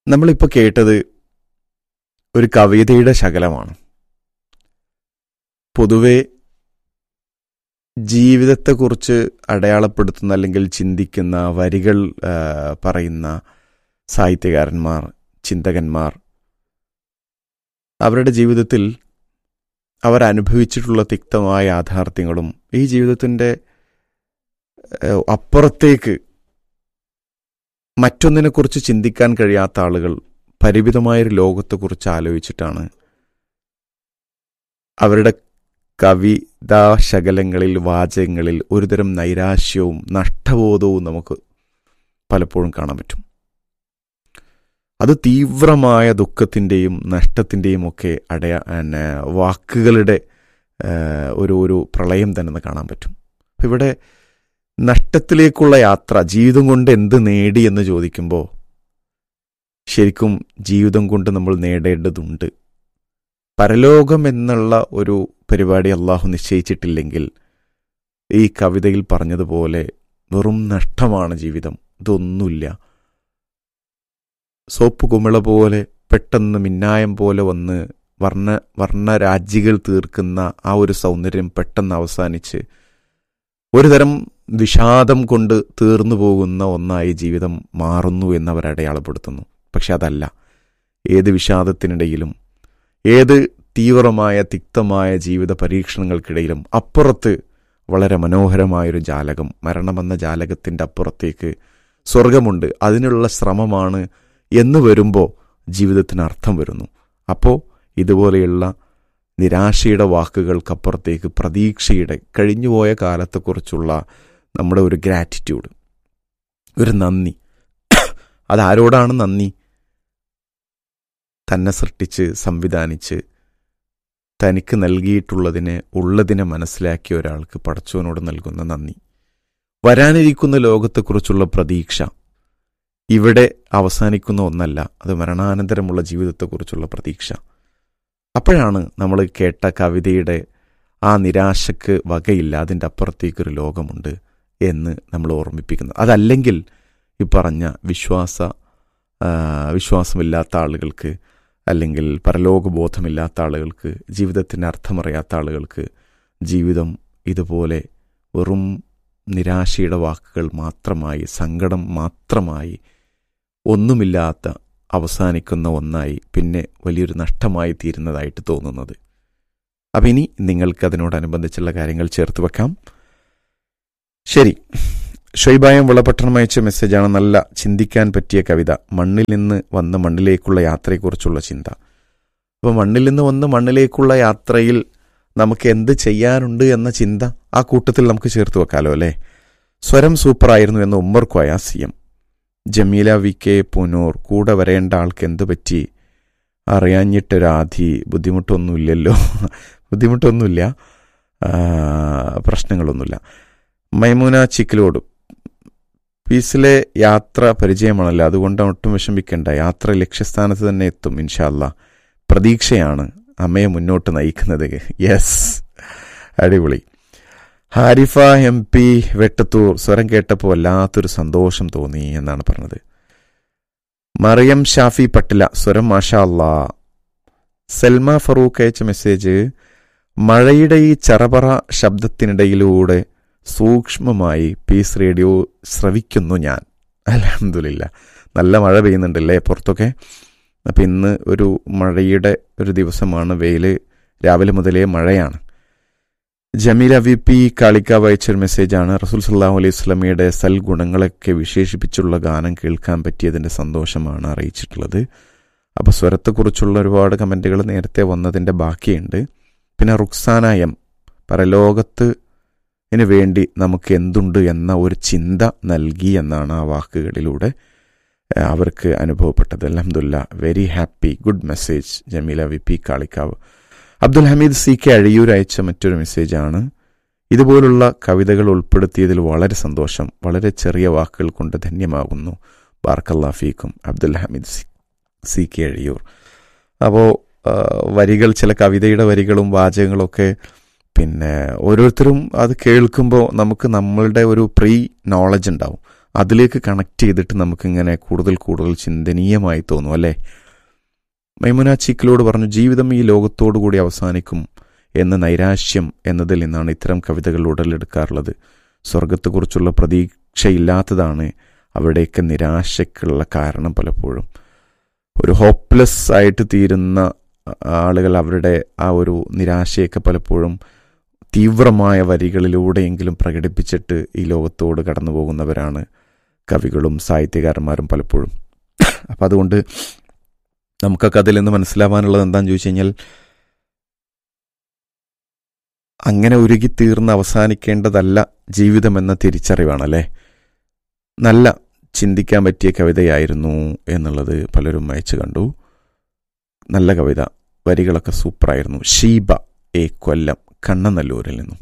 നമ്മളിപ്പോൾ കേട്ടത് ഒരു കവിതയുടെ ശകലമാണ് പൊതുവെ ജീവിതത്തെക്കുറിച്ച് അടയാളപ്പെടുത്തുന്ന അല്ലെങ്കിൽ ചിന്തിക്കുന്ന വരികൾ ആ, പറയുന്ന സാഹിത്യകാരന്മാർ ചിന്തകന്മാർ അവരുടെ ജീവിതത്തിൽ അവർ അനുഭവിച്ചിട്ടുള്ള തിക്തമായ യാഥാർത്ഥ്യങ്ങളും ഈ ജീവിതത്തിൻ്റെ ഏഹ്, അപ്പുറത്തേക്ക് മറ്റൊന്നിനെക്കുറിച്ച് ചിന്തിക്കാൻ കഴിയാത്ത ആളുകൾ പരിമിതമായൊരു ലോകത്തെക്കുറിച്ച് ആലോചിച്ചിട്ടാണ് അവരുടെ കവിതാ ശകലങ്ങളിൽ വാചകങ്ങളിൽ ഒരുതരം നൈരാശ്യവും നഷ്ടബോധവും നമുക്ക് പലപ്പോഴും കാണാൻ പറ്റും അത് തീവ്രമായ ദുഃഖത്തിൻ്റെയും നഷ്ടത്തിൻ്റെയും ഒക്കെ അടയ പിന്നെ വാക്കുകളുടെ ഏഹ്, ഒരു ഒരു പ്രളയം തന്നെ ഒന്ന് കാണാൻ പറ്റും അപ്പൊ ഇവിടെ നഷ്ടത്തിലേക്കുള്ള യാത്ര ജീവിതം കൊണ്ട് എന്ത് നേടി എന്ന് ചോദിക്കുമ്പോൾ ശരിക്കും ജീവിതം കൊണ്ട് നമ്മൾ നേടേണ്ടതുണ്ട് പരലോകം എന്നുള്ള ഒരു പരിപാടി അള്ളാഹു നിശ്ചയിച്ചിട്ടില്ലെങ്കിൽ ഈ കവിതയിൽ പറഞ്ഞതുപോലെ വെറും നഷ്ടമാണ് ജീവിതം ഇതൊന്നുമില്ല സോപ്പ് കുമിള പോലെ പെട്ടെന്ന് മിന്നായം പോലെ വന്ന് വർണ്ണ വർണ്ണരാജികൾ തീർക്കുന്ന ആ ഒരു സൗന്ദര്യം പെട്ടെന്ന് അവസാനിച്ച് ഒരു തരം വിഷാദം കൊണ്ട് തീർന്നു പോകുന്ന ഒന്നായി ജീവിതം മാറുന്നു എന്ന് അവർ അടയാളപ്പെടുത്തുന്നു പക്ഷെ അതല്ല ഏത് വിഷാദത്തിനിടയിലും ഏത് തീവ്രമായ തിക്തമായ ജീവിത പരീക്ഷണങ്ങൾക്കിടയിലും അപ്പുറത്ത് വളരെ മനോഹരമായൊരു ജാലകം മരണമെന്ന ജാലകത്തിൻ്റെ അപ്പുറത്തേക്ക് സ്വർഗമുണ്ട് അതിനുള്ള ശ്രമമാണ് എന്ന് വരുമ്പോൾ ജീവിതത്തിന് അർത്ഥം വരുന്നു അപ്പോൾ ഇതുപോലെയുള്ള നിരാശയുടെ വാക്കുകൾക്കപ്പുറത്തേക്ക് പ്രതീക്ഷയുടെ കഴിഞ്ഞുപോയ കാലത്തെക്കുറിച്ചുള്ള നമ്മുടെ ഒരു ഗ്രാറ്റിറ്റ്യൂഡ് ഒരു നന്ദി അതാരോടാണ് നന്ദി തന്നെ സൃഷ്ടിച്ച് സംവിധാനിച്ച് തനിക്ക് നൽകിയിട്ടുള്ളതിനെ ഉള്ളതിനെ മനസ്സിലാക്കിയ ഒരാൾക്ക് പടച്ചവനോട് നൽകുന്ന നന്ദി വരാനിരിക്കുന്ന ലോകത്തെക്കുറിച്ചുള്ള പ്രതീക്ഷ ഇവിടെ അവസാനിക്കുന്ന ഒന്നല്ല അത് മരണാനന്തരമുള്ള ജീവിതത്തെക്കുറിച്ചുള്ള പ്രതീക്ഷ അപ്പോഴാണ് നമ്മൾ കേട്ട കവിതയുടെ ആ നിരാശക്ക് വകയില്ല അതിൻ്റെ അപ്പുറത്തേക്കൊരു ലോകമുണ്ട് എന്ന് നമ്മൾ ഓർമ്മിപ്പിക്കുന്നത് അതല്ലെങ്കിൽ ഈ പറഞ്ഞ വിശ്വാസ ആ, വിശ്വാസമില്ലാത്ത ആളുകൾക്ക് അല്ലെങ്കിൽ പരലോകബോധമില്ലാത്ത ആളുകൾക്ക് ജീവിതത്തിന് അർത്ഥമറിയാത്ത ആളുകൾക്ക് ജീവിതം ഇതുപോലെ വെറും നിരാശയുടെ വാക്കുകൾ മാത്രമായി സങ്കടം മാത്രമായി ഒന്നുമില്ലാത്ത അവസാനിക്കുന്ന ഒന്നായി പിന്നെ വലിയൊരു നഷ്ടമായി തീരുന്നതായിട്ട് തോന്നുന്നത് അപ്പം ഇനി നിങ്ങൾക്ക് അതിനോടനുബന്ധിച്ചുള്ള കാര്യങ്ങൾ ചേർത്ത് വെക്കാം ശരി ഷൊയ്ബായം വിളപട്ടണം അയച്ച മെസ്സേജാണ് നല്ല ചിന്തിക്കാൻ പറ്റിയ കവിത മണ്ണിൽ നിന്ന് വന്ന് മണ്ണിലേക്കുള്ള യാത്രയെക്കുറിച്ചുള്ള ചിന്ത അപ്പോൾ മണ്ണിൽ നിന്ന് വന്ന് മണ്ണിലേക്കുള്ള യാത്രയിൽ നമുക്ക് എന്ത് ചെയ്യാനുണ്ട് എന്ന ചിന്ത ആ കൂട്ടത്തിൽ നമുക്ക് ചേർത്ത് വെക്കാലോ അല്ലേ സ്വരം സൂപ്പറായിരുന്നു എന്ന് Ummer Koya C M Jameela V K Punoor കൂടെ വരേണ്ട ആൾക്ക് എന്ത് പറ്റി അറിയാഞ്ഞിട്ടൊരാധി ബുദ്ധിമുട്ടൊന്നുമില്ലല്ലോ ബുദ്ധിമുട്ടൊന്നുമില്ല ആ, പ്രശ്നങ്ങളൊന്നുമില്ല മൈമൂന ചിക്കിലോട് പീസിലെ യാത്ര പരിചയമാണല്ലോ അതുകൊണ്ട് ഒട്ടും വിഷമിക്കേണ്ട യാത്ര ലക്ഷ്യസ്ഥാനത്ത് തന്നെ എത്തും ഇൻഷാല്ല പ്രതീക്ഷയാണ് അമ്മയെ മുന്നോട്ട് നയിക്കുന്നത് യെസ് അടിപൊളി ഹാരിഫ എം പി വെട്ടത്തൂർ സ്വരം കേട്ടപ്പോൾ വല്ലാത്തൊരു സന്തോഷം തോന്നി എന്നാണ് പറഞ്ഞത് മറിയം ഷാഫി പട്ടില സ്വരം മാഷാ അല്ലാ സെൽമ ഫറൂഖ് അയച്ച മെസ്സേജ് മഴയുടെ ഈ ചറപറ ശബ്ദത്തിനിടയിലൂടെ സൂക്ഷ്മമായി പീസ് റേഡിയോ ശ്രവിക്കുന്നു ഞാൻ അലഹമില്ല നല്ല മഴ പെയ്യുന്നുണ്ടല്ലേ പുറത്തൊക്കെ അപ്പം ഇന്ന് ഒരു മഴയുടെ ഒരു ദിവസമാണ് വെയിൽ രാവിലെ മുതലേ മഴയാണ് ജമീല വി പി കാളിക്കാവ് അയച്ചൊരു മെസ്സേജാണ് റസൂൽ സല്ലാഹു അലൈഹി സ്വലമിയുടെ സൽഗുണങ്ങളൊക്കെ വിശേഷിപ്പിച്ചുള്ള ഗാനം കേൾക്കാൻ പറ്റിയതിൻ്റെ സന്തോഷമാണ് അറിയിച്ചിട്ടുള്ളത് അപ്പോൾ സ്വരത്തെക്കുറിച്ചുള്ള ഒരുപാട് കമൻറ്റുകൾ നേരത്തെ വന്നതിൻ്റെ ബാക്കിയുണ്ട് പിന്നെ റുക്സാന എം പരലോകത്ത് ന് വേണ്ടി നമുക്ക് എന്തുണ്ട് എന്ന ഒരു ചിന്ത നൽകി എന്നാണ് ആ വാക്കുകളിലൂടെ ഏഹ്, അവർക്ക് അനുഭവപ്പെട്ടത് അലഹമുല്ല very happy good message Jameela V P Kalikavu Abdul Hameed C K Azhiyur അയച്ച മറ്റൊരു മെസ്സേജാണ് ഇതുപോലുള്ള കവിതകൾ ഉൾപ്പെടുത്തിയതിൽ വളരെ സന്തോഷം വളരെ ചെറിയ വാക്കുകൾ കൊണ്ട് ധന്യമാകുന്നു ബാർക്കല്ലാ ഫീക്കും Abdul Hameed C C K Azhiyur അപ്പോൾ വരികൾ ചില കവിതയുടെ വരികളും വാചകങ്ങളൊക്കെ പിന്നെ ഓരോരുത്തരും അത് കേൾക്കുമ്പോൾ നമുക്ക് നമ്മളുടെ ഒരു പ്രീ നോളജ് ഉണ്ടാവും അതിലേക്ക് കണക്ട് ചെയ്തിട്ട് നമുക്കിങ്ങനെ കൂടുതൽ കൂടുതൽ ചിന്തനീയമായി തോന്നും അല്ലേ മൈമുന ചീക്കിലോട് പറഞ്ഞു ജീവിതം ഈ ലോകത്തോടു കൂടി അവസാനിക്കും എന്ന നൈരാശ്യം എന്നതിൽ നിന്നാണ് ഇത്തരം കവിതകൾ ഉടലെടുക്കാറുള്ളത് സ്വർഗത്തെക്കുറിച്ചുള്ള പ്രതീക്ഷയില്ലാത്തതാണ് അവിടേക്ക് നിരാശയ്ക്കുള്ള കാരണം പലപ്പോഴും ഒരു ഹോപ്പ്ലെസ് ആയിട്ട് തീരുന്ന ആളുകൾ അവരുടെ ആ ഒരു നിരാശയൊക്കെ പലപ്പോഴും തീവ്രമായ വരികളിലൂടെയെങ്കിലും പ്രകടിപ്പിച്ചിട്ട് ഈ ലോകത്തോട് കടന്നു പോകുന്നവരാണ് കവികളും സാഹിത്യകാരന്മാരും പലപ്പോഴും അപ്പം അതുകൊണ്ട് നമുക്കൊക്കെ അതിൽ നിന്ന് മനസ്സിലാവാനുള്ളത് എന്താണെന്ന് ചോദിച്ചു കഴിഞ്ഞാൽ അങ്ങനെ ഉരുകിത്തീർന്ന് അവസാനിക്കേണ്ടതല്ല ജീവിതമെന്ന തിരിച്ചറിവാണല്ലേ നല്ല ചിന്തിക്കാൻ പറ്റിയ കവിതയായിരുന്നു എന്നുള്ളത് പലരും അയച്ചു കണ്ടു നല്ല കവിത വരികളൊക്കെ സൂപ്പറായിരുന്നു ഷീബ എ കൊല്ലം കണ്ണനല്ലൂരിൽ നിന്നും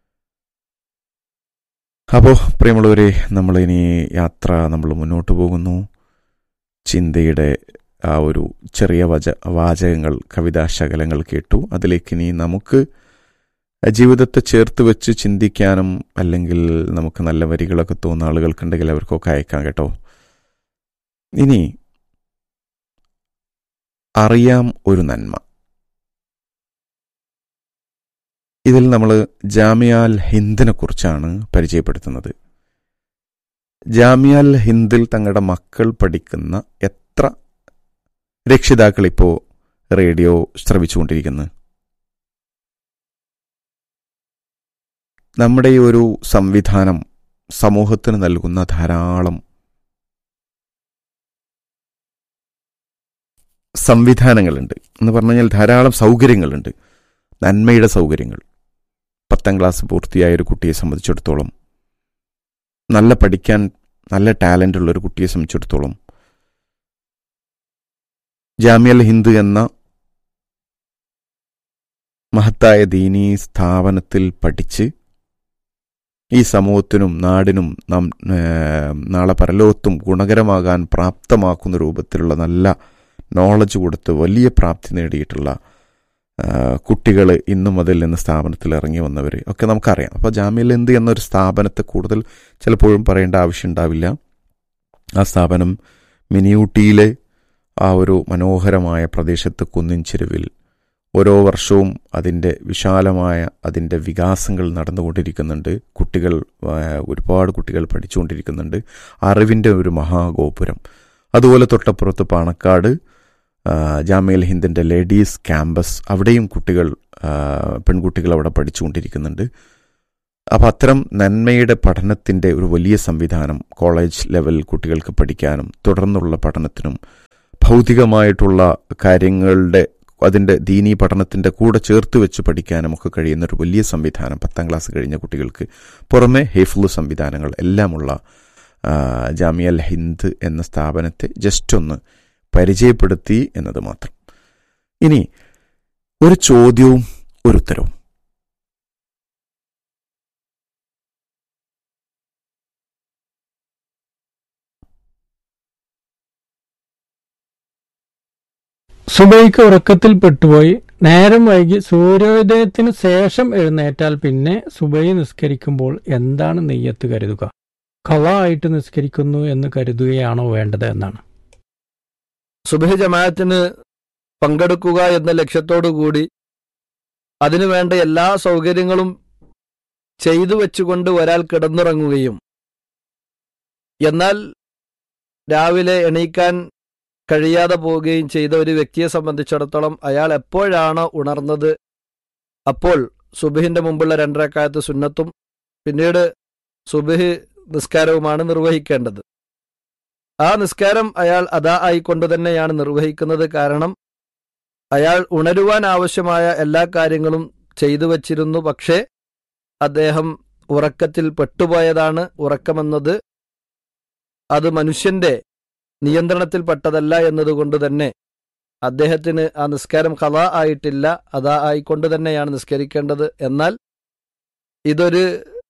അപ്പോൾ പ്രിയമുള്ളവരെ നമ്മളിനി യാത്ര നമ്മൾ മുന്നോട്ട് പോകുന്നു ചിന്തയുടെ ആ ഒരു ചെറിയ വച വാചകങ്ങൾ കവിതാശകലങ്ങൾ കേട്ടു അതിലേക്ക് ഇനി നമുക്ക് ജീവിതത്തെ ചേർത്ത് വെച്ച് ചിന്തിക്കാനും അല്ലെങ്കിൽ നമുക്ക് നല്ല വരികളൊക്കെ തോന്നുന്ന ആളുകൾക്കുണ്ടെങ്കിൽ അവർക്കൊക്കെ അയക്കാം കേട്ടോ ഇനി അറിയാം ഒരു നന്മ ഇതിൽ നമ്മൾ ജാമിയാൽ ഹിന്ദിനെ കുറിച്ചാണ് പരിചയപ്പെടുത്തുന്നത് ജാമിയാൽ ഹിന്ദിൽ തങ്ങളുടെ മക്കൾ പഠിക്കുന്ന എത്ര രക്ഷിതാക്കൾ ഇപ്പോൾ റേഡിയോ ശ്രവിച്ചുകൊണ്ടിരിക്കുന്നു നമ്മുടെ ഈ ഒരു സംവിധാനം സമൂഹത്തിന് നൽകുന്ന ധാരാളം സംവിധാനങ്ങളുണ്ട് എന്ന് പറഞ്ഞു കഴിഞ്ഞാൽ ധാരാളം സൗകര്യങ്ങളുണ്ട് നന്മയുടെ സൗകര്യങ്ങൾ പത്താം ക്ലാസ് പൂർത്തിയായ ഒരു കുട്ടിയെ സംബന്ധിച്ചിടത്തോളം നല്ല പഠിക്കാൻ നല്ല ടാലൻ്റ് ഉള്ള ഒരു കുട്ടിയെ സംബന്ധിച്ചിടത്തോളം ജാമ്യൽ ഹിന്ദു എന്ന മഹത്തായ ദീനീ സ്ഥാപനത്തിൽ പഠിച്ച് ഈ സമൂഹത്തിനും നാടിനും നാം നാളെ പരലോകത്തും ഗുണകരമാകാൻ പ്രാപ്തമാക്കുന്ന രൂപത്തിലുള്ള നല്ല നോളജ് കൊടുത്ത് വലിയ പ്രാപ്തി നേടിയിട്ടുള്ള കുട്ടികൾ ഇന്നും അതിൽ നിന്ന് സ്ഥാപനത്തിൽ ഇറങ്ങി വന്നവർ ഒക്കെ നമുക്കറിയാം അപ്പോൾ ജാമ്യൽ എന്ത് എന്നൊരു സ്ഥാപനത്തെ കൂടുതൽ ചിലപ്പോഴും പറയേണ്ട ആവശ്യം ഉണ്ടാവില്ല ആ സ്ഥാപനം മിനിയൂട്ടിയിലെ ആ ഒരു മനോഹരമായ പ്രദേശത്ത് കുന്നിൻ ചെരുവിൽ ഓരോ വർഷവും അതിൻ്റെ വിശാലമായ അതിൻ്റെ വികാസങ്ങൾ നടന്നുകൊണ്ടിരിക്കുന്നുണ്ട് കുട്ടികൾ ഒരുപാട് കുട്ടികൾ പഠിച്ചുകൊണ്ടിരിക്കുന്നുണ്ട് അറിവിൻ്റെ ഒരു മഹാഗോപുരം അതുപോലെ തൊട്ടപ്പുറത്ത് പാണക്കാട് ജാമ്യൽ ഹിന്ദിൻ്റെ ലേഡീസ് ക്യാമ്പസ് അവിടെയും കുട്ടികൾ പെൺകുട്ടികൾ അവിടെ പഠിച്ചുകൊണ്ടിരിക്കുന്നുണ്ട് അപ്പോൾ അത്തരം നന്മയുടെ പഠനത്തിൻ്റെ ഒരു വലിയ സംവിധാനം കോളേജ് ലെവൽ കുട്ടികൾക്ക് പഠിക്കാനും തുടർന്നുള്ള പഠനത്തിനും ഭൗതികമായിട്ടുള്ള കാര്യങ്ങളുടെ അതിൻ്റെ ദീനീ പഠനത്തിൻ്റെ കൂടെ ചേർത്ത് വെച്ച് പഠിക്കാനും ഒക്കെ കഴിയുന്ന ഒരു വലിയ സംവിധാനം പത്താം ക്ലാസ് കഴിഞ്ഞ കുട്ടികൾക്ക് പുറമെ ഹെയ്ഫുൾ സംവിധാനങ്ങൾ എല്ലാമുള്ള ജാമിയൽ ഹിന്ദ് എന്ന സ്ഥാപനത്തെ ജസ്റ്റ് ഒന്ന് പരിചയപ്പെടുത്തി എന്നത് മാത്രം ഇനി ഒരു ചോദ്യവും ഒരു ഉത്തരവും സുബൈക്ക് ഉറക്കത്തിൽ പെട്ടുപോയി നേരം വൈകി സൂര്യോദയത്തിന് ശേഷം എഴുന്നേറ്റാൽ പിന്നെ സുബൈ നിസ്കരിക്കുമ്പോൾ എന്താണ് നെയ്യത്ത് കരുതുക കള ആയിട്ട് നിസ്കരിക്കുന്നു എന്ന് കരുതുകയാണോ വേണ്ടത് എന്നാണ് സുബഹി ജമാഅത്തിന് പങ്കെടുക്കുക എന്ന ലക്ഷ്യത്തോടു കൂടി അതിനുവേണ്ട എല്ലാ സൗകര്യങ്ങളും ചെയ്തു വെച്ചുകൊണ്ട് ഒരാൾ കിടന്നുറങ്ങുകയും എന്നാൽ രാവിലെ എണീക്കാൻ കഴിയാതെ പോവുകയും ചെയ്ത ഒരു വ്യക്തിയെ സംബന്ധിച്ചിടത്തോളം അയാൾ എപ്പോഴാണ് ഉണർന്നത് അപ്പോൾ സുബഹിന്റെ മുമ്പുള്ള രണ്ടരക്കാലത്ത് സുന്നത്തും പിന്നീട് സുബഹി നിസ്കാരവുമാണ് നിർവഹിക്കേണ്ടത് ആ നിസ്കാരം അയാൾ അതാ ആയിക്കൊണ്ട് തന്നെയാണ് നിർവഹിക്കുന്നത് കാരണം അയാൾ ഉണരുവാൻ ആവശ്യമായ എല്ലാ കാര്യങ്ങളും ചെയ്തു വച്ചിരുന്നു പക്ഷേ അദ്ദേഹം ഉറക്കത്തിൽ പെട്ടുപോയതാണ് ഉറക്കമെന്നത് അത് മനുഷ്യന്റെ നിയന്ത്രണത്തിൽപ്പെട്ടതല്ല എന്നതുകൊണ്ട് തന്നെ അദ്ദേഹത്തിന് ആ നിസ്കാരം കഥ ആയിട്ടില്ല അതാ ആയിക്കൊണ്ട് തന്നെയാണ് നിസ്കരിക്കേണ്ടത് എന്നാൽ ഇതൊരു